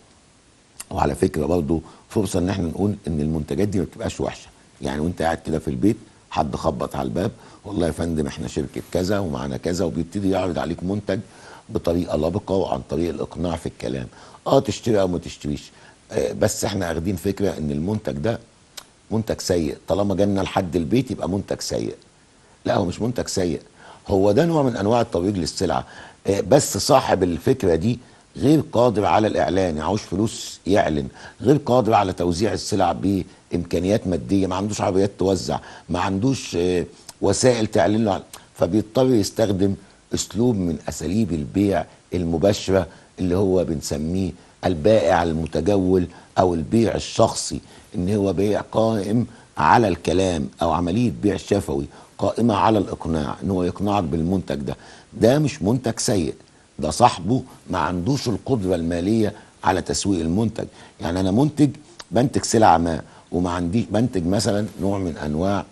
وعلى فكره برضو فرصه ان احنا نقول ان المنتجات دي ما بتبقاش وحشه يعني وانت قاعد كده في البيت حد خبط على الباب والله يا فندم احنا شركه كذا ومعانا كذا وبيبتدي يعرض عليك منتج بطريقه لبقه وعن طريق الاقناع في الكلام اه تشتري او ما تشتريش آه بس احنا اخدين فكره ان المنتج ده منتج سيء طالما جالنا لحد البيت يبقى منتج سيء لا هو مش منتج سيء هو ده نوع من انواع الترويج للسلعه آه، بس صاحب الفكره دي غير قادر على الاعلان يعوش فلوس يعلن غير قادر على توزيع السلع بامكانيات ماديه ما عندوش عربيات توزع ما عندوش آه، وسائل تعلن له عن- فبيضطر يستخدم اسلوب من اساليب البيع المباشره اللي هو بنسميه البائع المتجول او البيع الشخصي ان هو بيع قائم على الكلام او عمليه بيع شفوي قائمه على الاقناع ان هو يقنعك بالمنتج ده ده مش منتج سيء ده صاحبه ما عندوش القدره الماليه على تسويق المنتج يعني انا منتج بنتج سلعه ما وما عنديش بنتج مثلا نوع من انواع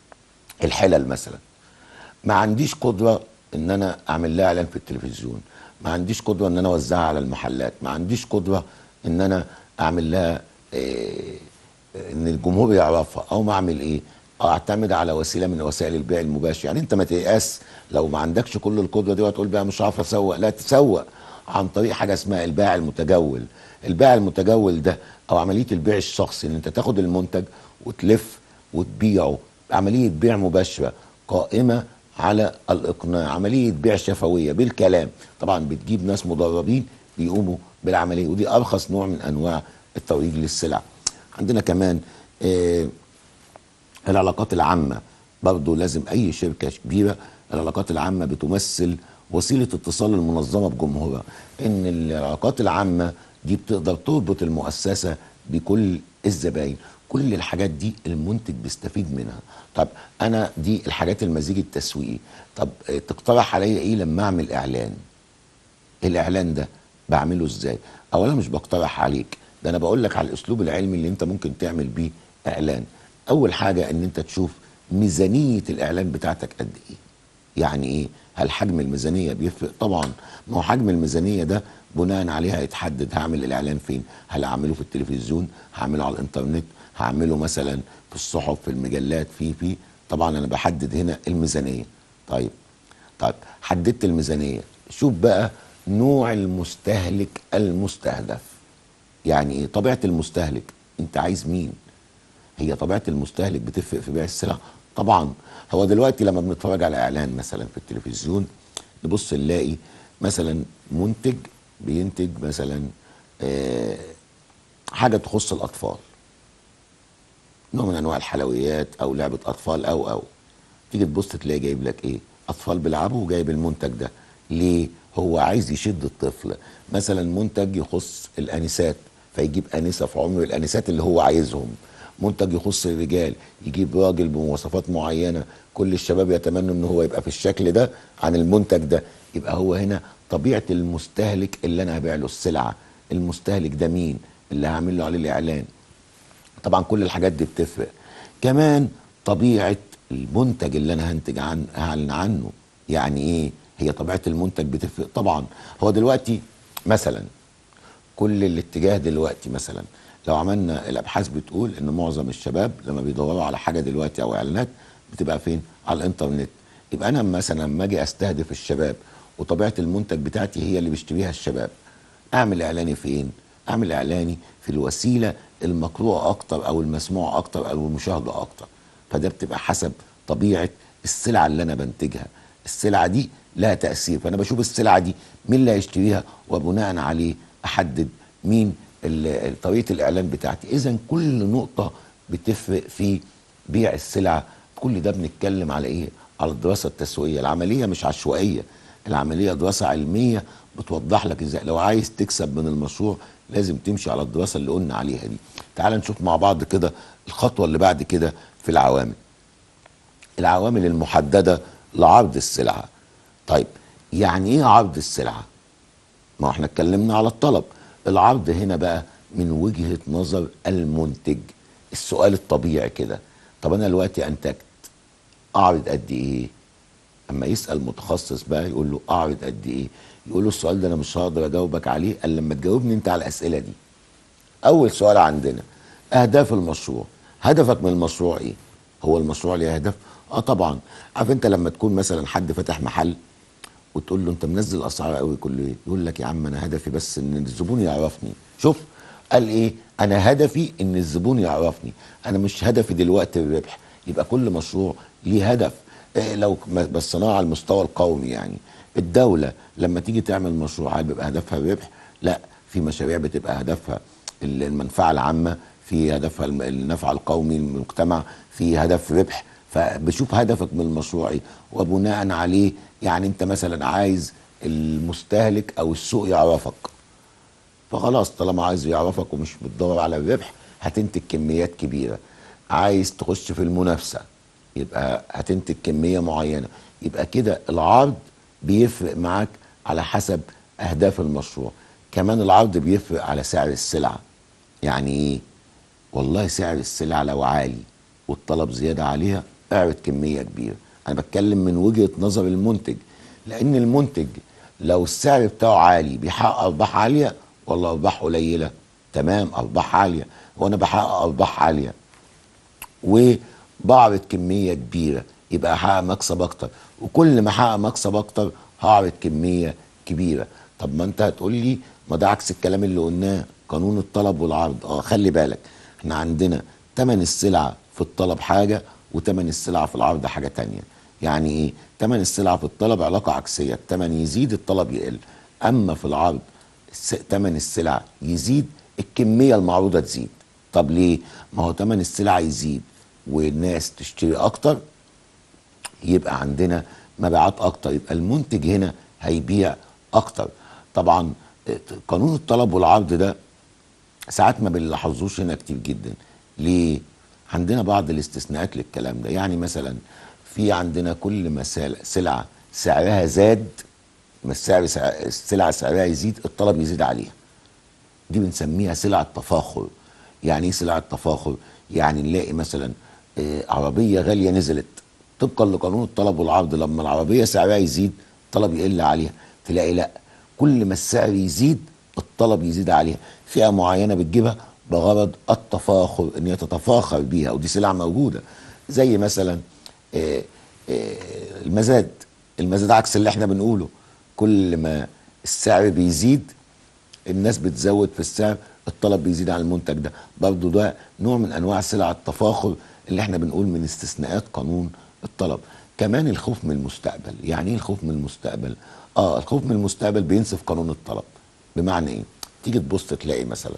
الحلل مثلا ما عنديش قدره ان انا اعمل لها اعلان في التلفزيون ما عنديش قدره ان انا اوزعها على المحلات ما عنديش قدره ان انا اعمل لها إيه ان الجمهور يعرفها او ما اعمل ايه اعتمد على وسيله من وسائل البيع المباشر يعني انت ما تيأس لو ما عندكش كل القدره دي وتقول بقى مش عارف اسوق لا تسوق عن طريق حاجه اسمها البيع المتجول البيع المتجول ده او عمليه البيع الشخصي ان انت تاخد المنتج وتلف وتبيعه عمليه بيع مباشره قائمه على الاقناع عمليه بيع شفويه بالكلام طبعا بتجيب ناس مدربين بيقوموا بالعمليه ودي ارخص نوع من انواع الترويج للسلع عندنا كمان آه العلاقات العامة برضو لازم أي شركة كبيرة العلاقات العامة بتمثل وسيلة اتصال المنظمة بجمهورها إن العلاقات العامة دي بتقدر تربط المؤسسة بكل الزباين كل الحاجات دي المنتج بيستفيد منها طب أنا دي الحاجات المزيج التسويقي طب آه، تقترح عليا إيه لما أعمل إعلان الاعلان ده بعمله ازاي اولا مش بقترح عليك ده انا بقول لك على الاسلوب العلمي اللي انت ممكن تعمل بيه اعلان اول حاجه ان انت تشوف ميزانيه الاعلان بتاعتك قد ايه يعني ايه هل حجم الميزانيه بيفرق طبعا ما هو حجم الميزانيه ده بناء عليها يتحدد هعمل الاعلان فين هل اعمله في التلفزيون هعمله على الانترنت هعمله مثلا في الصحف في المجلات في في طبعا انا بحدد هنا الميزانيه طيب طيب حددت الميزانيه شوف بقى نوع المستهلك المستهدف يعني ايه طبيعه المستهلك انت عايز مين هي طبيعه المستهلك بتفرق في بيع السلع طبعا هو دلوقتي لما بنتفرج على اعلان مثلا في التلفزيون نبص نلاقي مثلا منتج بينتج مثلا آه حاجه تخص الاطفال نوع من انواع الحلويات او لعبه اطفال او او تيجي تبص تلاقي جايب لك ايه اطفال بيلعبوا وجايب المنتج ده ليه هو عايز يشد الطفل مثلا منتج يخص الانسات فيجيب انسه في عمر الانسات اللي هو عايزهم منتج يخص الرجال يجيب راجل بمواصفات معينه كل الشباب يتمنوا ان هو يبقى في الشكل ده عن المنتج ده يبقى هو هنا طبيعه المستهلك اللي انا هبيع له السلعه المستهلك ده مين اللي هعمل له عليه الاعلان طبعا كل الحاجات دي بتفرق كمان طبيعه المنتج اللي انا هنتج عن هعلن عنه يعني ايه هي طبيعه المنتج بتفرق طبعا هو دلوقتي مثلا كل الاتجاه دلوقتي مثلا لو عملنا الابحاث بتقول ان معظم الشباب لما بيدوروا على حاجه دلوقتي او اعلانات بتبقى فين على الانترنت يبقى انا مثلا لما اجي استهدف الشباب وطبيعه المنتج بتاعتي هي اللي بيشتريها الشباب اعمل اعلاني فين اعمل اعلاني في الوسيله المقروءه اكتر او المسموع اكتر او المشاهده اكتر فده بتبقى حسب طبيعه السلعه اللي انا بنتجها السلعه دي لها تاثير فانا بشوف السلعه دي مين اللي هيشتريها وبناء عليه احدد مين ال- طريقه الاعلان بتاعتي اذا كل نقطه بتفرق في بيع السلعه كل ده بنتكلم على ايه على الدراسه التسويقيه العمليه مش عشوائيه العمليه دراسه علميه بتوضح لك ازاي لو عايز تكسب من المشروع لازم تمشي على الدراسه اللي قلنا عليها دي تعال نشوف مع بعض كده الخطوه اللي بعد كده في العوامل العوامل المحدده لعرض السلعه طيب يعني ايه عرض السلعه ما احنا اتكلمنا على الطلب العرض هنا بقى من وجهه نظر المنتج السؤال الطبيعي كده طب انا دلوقتي انتجت اعرض قد ايه اما يسال متخصص بقى يقول له اعرض قد ايه يقول له السؤال ده انا مش هقدر اجاوبك عليه الا لما تجاوبني انت على الاسئله دي اول سؤال عندنا اهداف المشروع هدفك من المشروع ايه هو المشروع ليه هدف اه طبعا عارف انت لما تكون مثلا حد فتح محل وتقول له انت منزل اسعار قوي كل ايه يقول لك يا عم انا هدفي بس ان الزبون يعرفني شوف قال ايه انا هدفي ان الزبون يعرفني انا مش هدفي دلوقتي الربح يبقى كل مشروع ليه هدف إيه لو م- بصيناها على المستوى القومي يعني الدولة لما تيجي تعمل مشروع هل بيبقى هدفها الربح لا في مشاريع بتبقى هدفها ال- المنفعة العامة في هدفها الم- النفع القومي للمجتمع في هدف ربح فبشوف هدفك من المشروع ايه وبناء عليه يعني انت مثلا عايز المستهلك او السوق يعرفك فخلاص طالما عايز يعرفك ومش بتدور على الربح هتنتج كميات كبيره عايز تخش في المنافسه يبقى هتنتج كميه معينه يبقى كده العرض بيفرق معاك على حسب اهداف المشروع كمان العرض بيفرق على سعر السلعه يعني ايه والله سعر السلعه لو عالي والطلب زياده عليها اعرض كميه كبيره انا بتكلم من وجهه نظر المنتج لان المنتج لو السعر بتاعه عالي بيحقق ارباح عاليه ولا ارباح قليله تمام ارباح عاليه وانا بحقق ارباح عاليه وبعرض كميه كبيره يبقى هحقق مكسب اكتر وكل ما احقق مكسب اكتر هعرض كميه كبيره طب ما انت هتقول لي ما ده عكس الكلام اللي قلناه قانون الطلب والعرض اه خلي بالك احنا عندنا تمن السلعه في الطلب حاجه وتمن السلعه في العرض حاجه تانية يعني ايه تمن السلعه في الطلب علاقه عكسيه التمن يزيد الطلب يقل اما في العرض الس- تمن السلع يزيد الكميه المعروضه تزيد طب ليه ما هو تمن السلع يزيد والناس تشتري اكتر يبقى عندنا مبيعات اكتر يبقى المنتج هنا هيبيع اكتر طبعا آه، قانون الطلب والعرض ده ساعات ما بنلاحظوش هنا كتير جدا ليه عندنا بعض الاستثناءات للكلام ده يعني مثلا في عندنا كل ما سل- سلعه سعرها زاد ما السعر سع- السلعه سعرها يزيد الطلب يزيد عليها دي بنسميها سلع التفاخر يعني ايه سلع التفاخر يعني نلاقي مثلا آه، عربيه غاليه نزلت طبقا لقانون الطلب والعرض لما العربيه سعرها يزيد الطلب يقل عليها تلاقي لا كل ما السعر يزيد الطلب يزيد عليها فئه معينه بتجيبها بغرض التفاخر ان هي تتفاخر بيها ودي سلع موجوده زي مثلا آه، آه، المزاد المزاد عكس اللي احنا بنقوله كل ما السعر بيزيد الناس بتزود في السعر الطلب بيزيد على المنتج ده برضو ده نوع من انواع سلع التفاخر اللي احنا بنقول من استثناءات قانون الطلب كمان الخوف من المستقبل يعني ايه الخوف من المستقبل اه الخوف من المستقبل بينسف قانون الطلب بمعنى ايه تيجي تبص تلاقي مثلا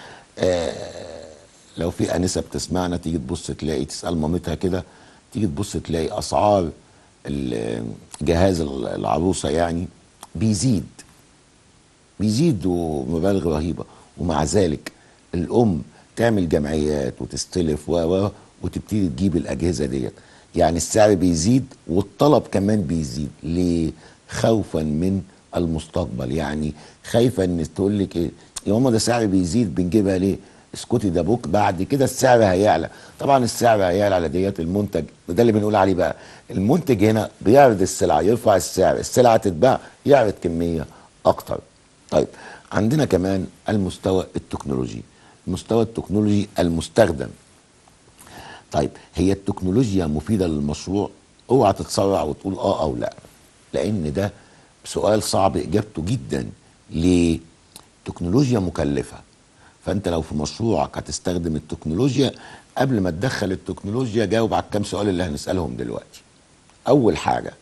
لو في انسه بتسمعنا تيجي تبص تلاقي تسال مامتها كده تيجي تبص تلاقي اسعار ال- جهاز العروسه يعني بيزيد بيزيد ومبالغ رهيبه ومع ذلك الام تعمل جمعيات وتستلف و و وتبتدي تجيب الاجهزه ديت يعني السعر بيزيد والطلب كمان بيزيد ليه خوفا من المستقبل يعني خايفه ان تقول لك ايه يا ماما ده سعر بيزيد بنجيبها ليه اسكتي ده بوك بعد كده السعر هيعلى طبعا السعر هيعلى على ديت المنتج ده اللي بنقول عليه بقى المنتج هنا بيعرض السلعه يرفع السعر السلعه تتباع يعرض كميه اكتر طيب عندنا كمان المستوى التكنولوجي المستوى التكنولوجي المستخدم طيب هي التكنولوجيا مفيدة للمشروع اوعى تتسرع وتقول اه او لا لان ده سؤال صعب اجابته جدا ليه تكنولوجيا مكلفه فانت لو في مشروعك هتستخدم التكنولوجيا قبل ما تدخل التكنولوجيا جاوب على الكام سؤال اللي هنسالهم دلوقتي اول حاجه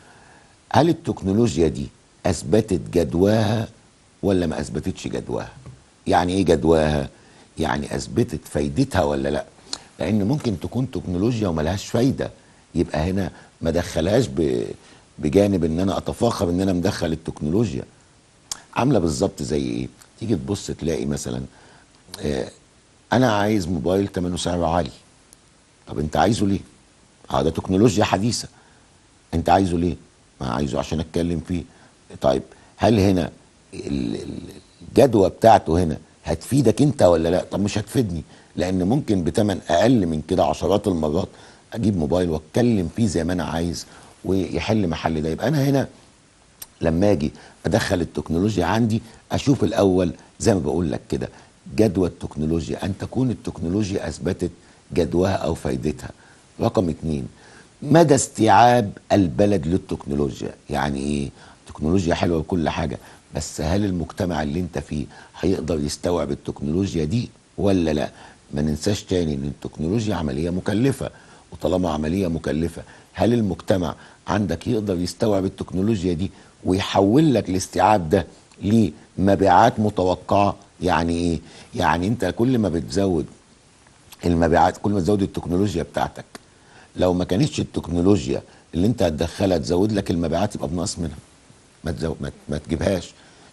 هل التكنولوجيا دي اثبتت جدواها ولا ما اثبتتش جدواها يعني ايه جدواها يعني اثبتت فايدتها ولا لا لان ممكن تكون تكنولوجيا وملهاش فايده يبقى هنا ما دخلهاش ب- بجانب ان انا اتفاخر ان انا مدخل التكنولوجيا عامله بالظبط زي ايه تيجي تبص تلاقي مثلا آه، انا عايز موبايل ثمنه سعر عالي طب انت عايزه ليه اه ده تكنولوجيا حديثه انت عايزه ليه ما عايزه عشان اتكلم فيه طيب هل هنا ال- ال- الجدوى بتاعته هنا هتفيدك انت ولا لا طب مش هتفيدني لان ممكن بتمن اقل من كده عشرات المرات اجيب موبايل واتكلم فيه زي ما انا عايز ويحل محل ده يبقى انا هنا لما اجي ادخل التكنولوجيا عندي اشوف الاول زي ما بقول لك كده جدوى التكنولوجيا ان تكون التكنولوجيا اثبتت جدواها او فايدتها رقم اتنين مدى استيعاب البلد للتكنولوجيا يعني ايه التكنولوجيا حلوه وكل حاجه بس هل المجتمع اللي انت فيه هيقدر يستوعب التكنولوجيا دي ولا لا ما ننساش تاني ان التكنولوجيا عمليه مكلفه وطالما عمليه مكلفه هل المجتمع عندك يقدر يستوعب التكنولوجيا دي ويحول لك الاستيعاب ده لمبيعات متوقعه يعني ايه يعني انت كل ما بتزود المبيعات كل ما تزود التكنولوجيا بتاعتك لو ما كانتش التكنولوجيا اللي انت هتدخلها تزود لك المبيعات يبقى بنقص منها ما تزود ما, ما تجيبهاش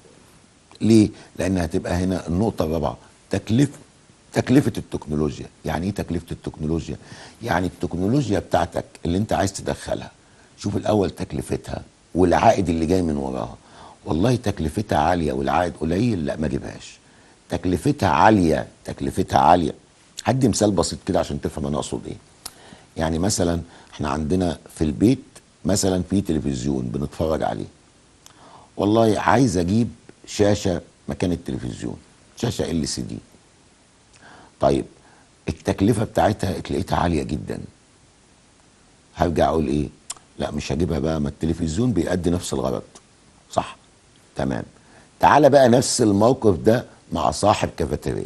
ليه؟ لان هتبقى هنا النقطه الرابعه تكلفه تكلفه التكنولوجيا يعني ايه تكلفه التكنولوجيا يعني التكنولوجيا بتاعتك اللي انت عايز تدخلها شوف الاول تكلفتها والعائد اللي جاي من وراها والله تكلفتها عاليه والعائد قليل لا ما اجيبهاش تكلفتها عاليه تكلفتها عاليه هدي مثال بسيط كده عشان تفهم انا اقصد ايه يعني مثلا احنا عندنا في البيت مثلا في تلفزيون بنتفرج عليه والله عايز اجيب شاشه مكان التلفزيون شاشه ال سي دي طيب التكلفه بتاعتها لقيتها عاليه جدا هرجع اقول ايه لا مش هجيبها بقى ما التلفزيون بيأدي نفس الغرض صح تمام تعالى بقى نفس الموقف ده مع صاحب كافيتيريا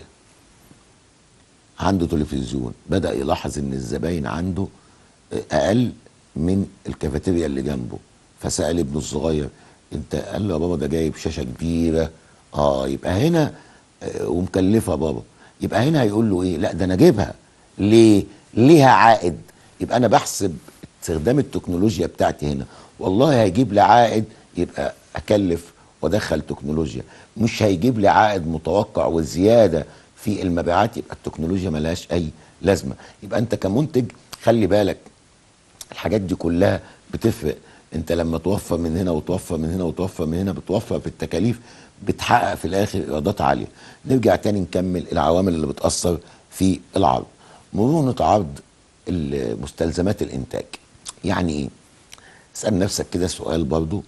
عنده تلفزيون بدأ يلاحظ ان الزباين عنده اقل من الكافيتيريا اللي جنبه فسأل ابنه الصغير انت قال له يا بابا ده جايب شاشة كبيرة اه يبقى هنا آه، ومكلفة يا بابا يبقى هنا هيقول له ايه لا ده انا اجيبها ليه ليها عائد يبقى انا بحسب استخدام التكنولوجيا بتاعتي هنا والله هيجيب لي عائد يبقى اكلف وادخل تكنولوجيا مش هيجيب لي عائد متوقع وزياده في المبيعات يبقى التكنولوجيا ملهاش اي لازمه يبقى انت كمنتج خلي بالك الحاجات دي كلها بتفرق انت لما توفر من هنا وتوفر من هنا وتوفر من هنا بتوفر في التكاليف بتحقق في الاخر ايرادات عاليه نرجع تاني نكمل العوامل اللي بتاثر في العرض مرونه عرض مستلزمات الانتاج يعني ايه اسال نفسك كده سؤال برضو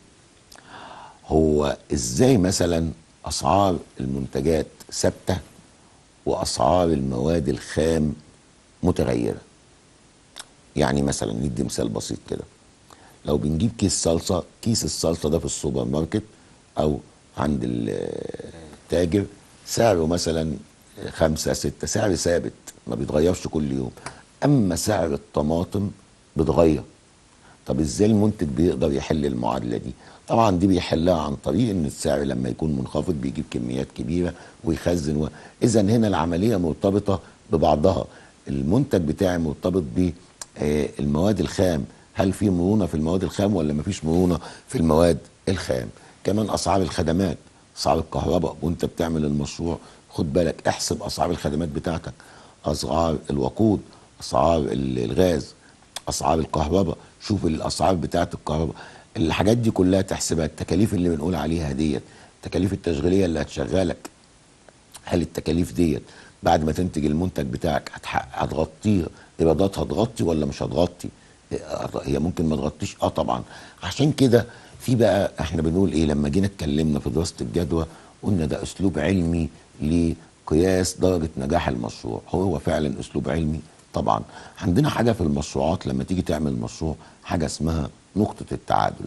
هو ازاي مثلا اسعار المنتجات ثابته واسعار المواد الخام متغيره يعني مثلا ندي مثال بسيط كده لو بنجيب كيس صلصه كيس الصلصه ده في السوبر ماركت او عند التاجر سعره مثلا خمسة ستة سعر ثابت ما بيتغيرش كل يوم اما سعر الطماطم بيتغير طب ازاي المنتج بيقدر يحل المعادله دي طبعا دي بيحلها عن طريق ان السعر لما يكون منخفض بيجيب كميات كبيره ويخزن و... اذا هنا العمليه مرتبطه ببعضها المنتج بتاعي مرتبط بالمواد الخام هل في مرونه في المواد الخام ولا ما فيش مرونه في المواد الخام كمان اسعار الخدمات اسعار الكهرباء وانت بتعمل المشروع خد بالك احسب اسعار الخدمات بتاعتك اسعار الوقود اسعار الغاز اسعار الكهرباء شوف الاسعار بتاعت الكهرباء الحاجات دي كلها تحسبها التكاليف اللي بنقول عليها ديت التكاليف التشغيليه اللي هتشغلك هل التكاليف ديت بعد ما تنتج المنتج بتاعك هتحقق هتغطيه ايرادات هتغطي ولا مش هتغطي هي ممكن ما تغطيش اه طبعا عشان كده في بقى احنا بنقول ايه لما جينا اتكلمنا في دراسه الجدوى قلنا ده اسلوب علمي لقياس درجه نجاح المشروع هو فعلا اسلوب علمي طبعا عندنا حاجه في المشروعات لما تيجي تعمل مشروع حاجه اسمها نقطه التعادل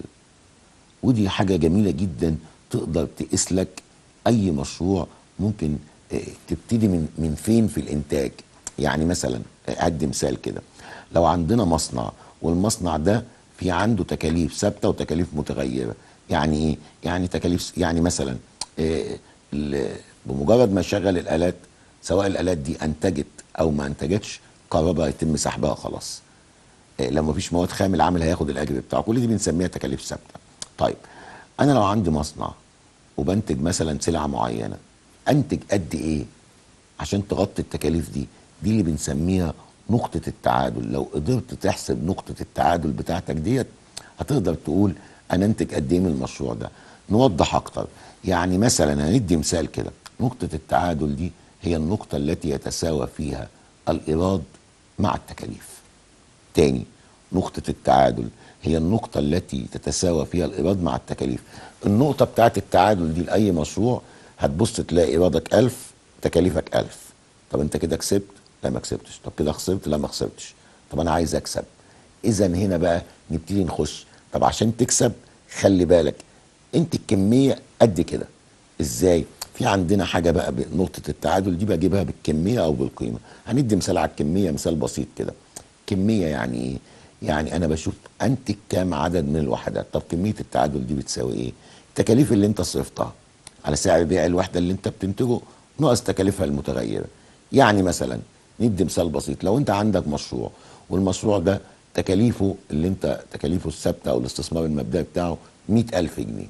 ودي حاجه جميله جدا تقدر تقيس لك اي مشروع ممكن آه، تبتدي من من فين في الانتاج يعني مثلا آه، ادي مثال كده لو عندنا مصنع والمصنع ده في عنده تكاليف ثابته وتكاليف متغيره يعني ايه يعني تكاليف يعني مثلا آه، ال- بمجرد ما يشغل الالات سواء الالات دي انتجت او ما انتجتش كهرباء يتم سحبها خلاص آه، لو مفيش مواد خام العامل هياخد الاجر بتاعه كل دي بنسميها تكاليف ثابته طيب انا لو عندي مصنع وبنتج مثلا سلعه معينه انتج قد ايه عشان تغطي التكاليف دي دي اللي بنسميها نقطة التعادل لو قدرت تحسب نقطة التعادل بتاعتك ديت هتقدر تقول انا انتج قد ايه من المشروع ده نوضح اكتر يعني مثلا هندي مثال كده نقطة التعادل دي هي النقطة التي يتساوى فيها الإيراد مع التكاليف تاني نقطة التعادل هي النقطة التي تتساوى فيها الإيراد مع التكاليف النقطة بتاعت التعادل دي لأي مشروع هتبص تلاقي إيرادك ألف تكاليفك ألف طب أنت كده كسبت لا ما كسبتش طب كده خسرت لا ما خسرتش طب أنا عايز أكسب إذا هنا بقى نبتدي نخش طب عشان تكسب خلي بالك أنت الكمية قد كده إزاي في عندنا حاجة بقى بنقطة التعادل دي بجيبها بالكمية أو بالقيمة هندي مثال على الكمية مثال بسيط كده كمية يعني ايه؟ يعني انا بشوف انتج كام عدد من الوحدات طب كمية التعادل دي بتساوي ايه؟ التكاليف اللي انت صرفتها على سعر بيع الوحدة اللي انت بتنتجه ناقص تكاليفها المتغيرة يعني مثلا ندي مثال بسيط لو انت عندك مشروع والمشروع ده تكاليفه اللي انت تكاليفه الثابتة او الاستثمار المبدئي بتاعه مئة ألف جنيه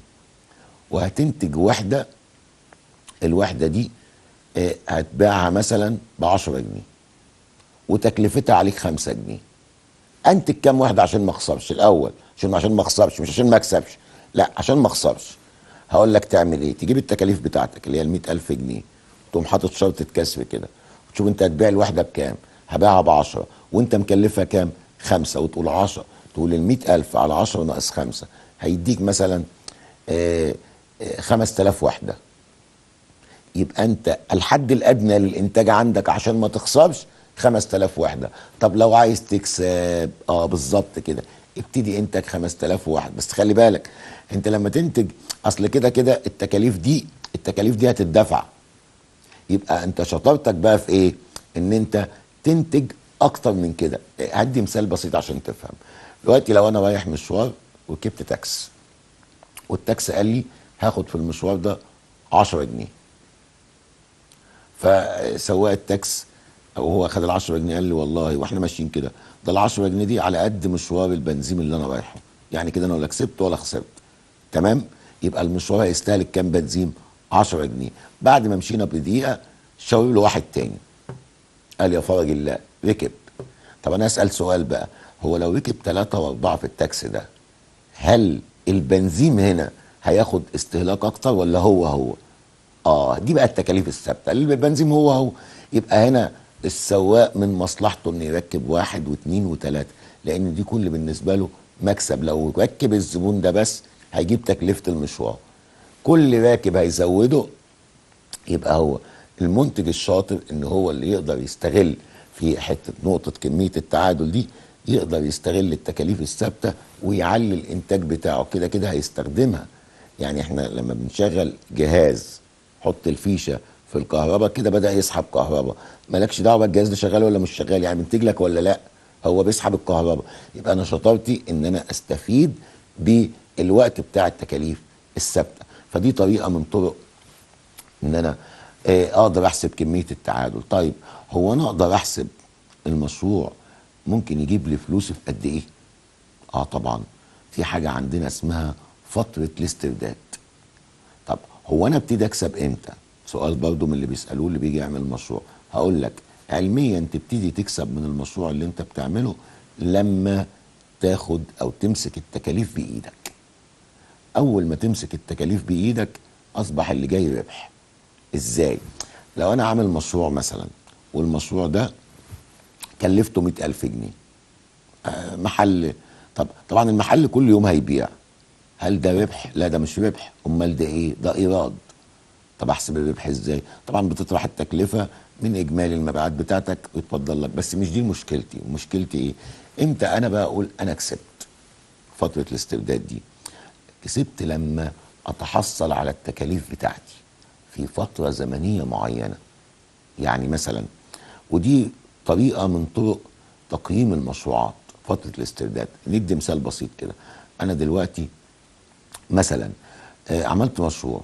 وهتنتج وحدة الوحدة دي آه، هتبيعها مثلا ب 10 جنيه وتكلفتها عليك 5 جنيه انتج كام واحده عشان ما اخسرش الاول عشان عشان ما اخسرش مش عشان ما اكسبش لا عشان ما اخسرش هقول لك تعمل ايه تجيب التكاليف بتاعتك اللي هي ال 100000 جنيه تقوم حاطط شرطه كسر كده وتشوف انت هتبيع الواحده بكام هبيعها ب 10 وانت مكلفها كام خمسة وتقول 10 تقول ال 100000 على 10 ناقص 5 هيديك مثلا آه، آه، 5000 وحده يبقى انت الحد الادنى للانتاج عندك عشان ما تخسرش 5000 وحده طب لو عايز تكسب اه بالظبط كده ابتدي انتج 5000 وحده بس خلي بالك انت لما تنتج اصل كده كده التكاليف دي التكاليف دي هتدفع يبقى انت شطارتك بقى في ايه ان انت تنتج اكتر من كده هدي مثال بسيط عشان تفهم دلوقتي لو انا رايح مشوار وركبت تاكس والتاكس قال لي هاخد في المشوار ده 10 جنيه فسواق التاكس وهو خد ال 10 جنيه قال لي والله واحنا ماشيين كده ده ال 10 جنيه دي على قد مشوار البنزين اللي انا رايحه يعني كده انا ولا كسبت ولا خسرت تمام يبقى المشوار هيستهلك كام بنزين 10 جنيه بعد ما مشينا بدقيقه شاور له واحد تاني قال يا فرج الله ركب طب انا اسال سؤال بقى هو لو ركب ثلاثة واربعة في التاكسي ده هل البنزين هنا هياخد استهلاك اكتر ولا هو هو اه دي بقى التكاليف الثابته اللي البنزين هو هو يبقى هنا السواق من مصلحته انه يركب واحد واثنين وثلاثه لان دي كل بالنسبه له مكسب لو ركب الزبون ده بس هيجيب تكلفه المشوار كل راكب هيزوده يبقى هو المنتج الشاطر ان هو اللي يقدر يستغل في حته نقطه كميه التعادل دي يقدر يستغل التكاليف الثابته ويعلي الانتاج بتاعه كده كده هيستخدمها يعني احنا لما بنشغل جهاز حط الفيشه في الكهرباء كده بدا يسحب كهرباء مالكش دعوه بقى الجهاز ده شغال ولا مش شغال يعني بينتج لك ولا لا هو بيسحب الكهرباء يبقى انا شطارتي ان انا استفيد بالوقت بتاع التكاليف الثابته فدي طريقه من طرق ان انا آه، اقدر احسب كميه التعادل طيب هو انا اقدر احسب المشروع ممكن يجيب لي فلوس في قد ايه اه طبعا في حاجه عندنا اسمها فتره الاسترداد طب هو انا ابتدي اكسب امتى سؤال برضو من اللي بيسالوه اللي بيجي يعمل مشروع هقول لك علميا تبتدي تكسب من المشروع اللي انت بتعمله لما تاخد او تمسك التكاليف بايدك اول ما تمسك التكاليف بايدك اصبح اللي جاي ربح ازاي لو انا عامل مشروع مثلا والمشروع ده كلفته مئة ألف جنيه آه، محل طب طبعا المحل كل يوم هيبيع هل ده ربح لا ده مش ربح امال ده ايه ده ايراد طب احسب الربح ازاي طبعا بتطرح التكلفه من اجمالي المبيعات بتاعتك ويتفضل لك بس مش دي مشكلتي مشكلتي ايه امتى انا بقى اقول انا كسبت فتره الاسترداد دي كسبت لما اتحصل على التكاليف بتاعتي في فتره زمنيه معينه يعني مثلا ودي طريقه من طرق تقييم المشروعات فتره الاسترداد ندي مثال بسيط كده انا دلوقتي مثلا آه، عملت مشروع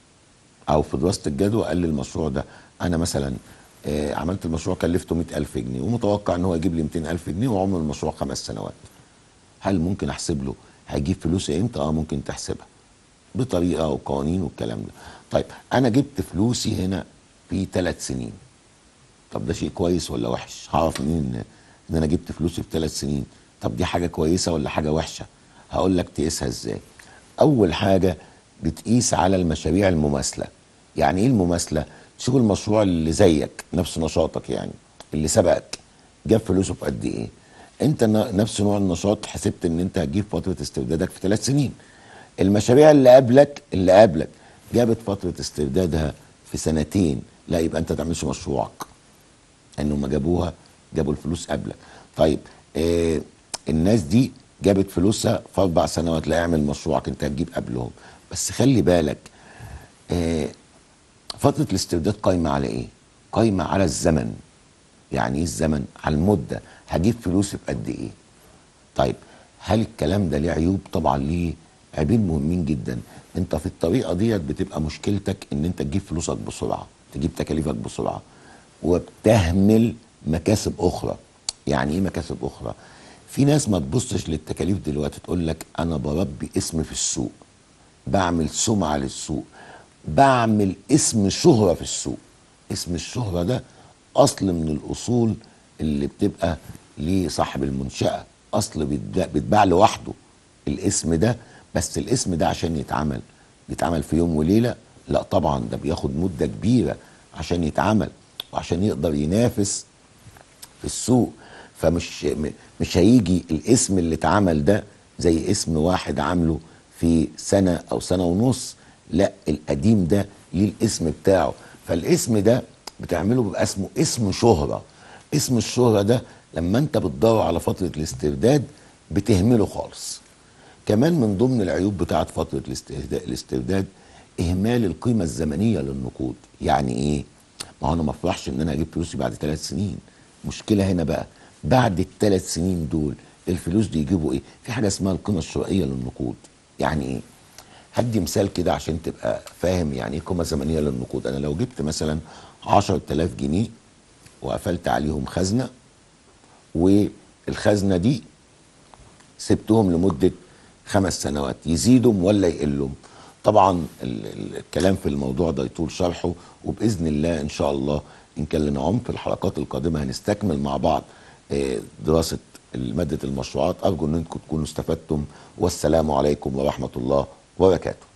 او في دراسه الجدوى قال لي المشروع ده انا مثلا آه، عملت المشروع كلفته 100000 جنيه ومتوقع ان هو يجيب لي 200000 جنيه وعمر المشروع خمس سنوات هل ممكن احسب له هيجيب فلوس امتى اه ممكن تحسبها بطريقه وقوانين والكلام ده طيب انا جبت فلوسي هنا في ثلاث سنين طب ده شيء كويس ولا وحش هعرف منين ان ان انا جبت فلوسي في ثلاث سنين طب دي حاجه كويسه ولا حاجه وحشه هقول لك تقيسها ازاي اول حاجه بتقيس على المشاريع المماثله يعني ايه المماثله تشوف المشروع اللي زيك نفس نشاطك يعني اللي سبقك جاب فلوسه في قد ايه انت ن- نفس نوع النشاط حسبت ان انت هتجيب فتره استردادك في ثلاث سنين المشاريع اللي قبلك اللي قبلك جابت فتره استردادها في سنتين لا يبقى انت تعملش مشروعك انه ما جابوها جابوا الفلوس قبلك طيب آه الناس دي جابت فلوسها في اربع سنوات لا اعمل مشروعك انت هتجيب قبلهم بس خلي بالك آه فتره الاسترداد قايمه على ايه قايمه على الزمن يعني ايه الزمن على المده هجيب فلوسي بقد ايه طيب هل الكلام ده ليه عيوب طبعا ليه عيبين مهمين جدا انت في الطريقه ديت بتبقى مشكلتك ان انت تجيب فلوسك بسرعه تجيب تكاليفك بسرعه وبتهمل مكاسب اخرى يعني ايه مكاسب اخرى في ناس ما تبصش للتكاليف دلوقتي تقول لك انا بربي اسم في السوق بعمل سمعه للسوق بعمل اسم شهره في السوق اسم الشهره ده اصل من الاصول اللي بتبقى لصاحب المنشاه اصل بيتباع- بيتباع لوحده الاسم ده بس الاسم ده عشان يتعمل يتعمل في يوم وليله لا طبعا ده بياخد مده كبيره عشان يتعمل وعشان يقدر ينافس في السوق فمش م- مش هيجي الاسم اللي اتعمل ده زي اسم واحد عامله في سنه او سنه ونص لا القديم ده ليه الاسم بتاعه فالاسم ده بتعمله بيبقى اسمه اسم شهره اسم الشهره ده لما انت بتدور على فتره الاسترداد بتهمله خالص كمان من ضمن العيوب بتاعه فتره الاسترداد, الاسترداد اهمال القيمه الزمنيه للنقود يعني ايه ما هو انا ما افرحش ان انا اجيب فلوسي بعد ثلاث سنين مشكله هنا بقى بعد الثلاث سنين دول الفلوس دي يجيبوا ايه في حاجه اسمها القيمه الشرائيه للنقود يعني ايه هدي مثال كده عشان تبقى فاهم يعني ايه قيمه زمنيه للنقود انا لو جبت مثلا 10000 جنيه وقفلت عليهم خزنه والخزنه دي سبتهم لمدة خمس سنوات يزيدهم ولا يقلهم طبعا ال- ال- الكلام في الموضوع ده يطول شرحه وبإذن الله إن شاء الله إن كان لنا عمر في الحلقات القادمة هنستكمل مع بعض آه، دراسة مادة المشروعات أرجو أن أنكم تكونوا استفدتم والسلام عليكم ورحمة الله وبركاته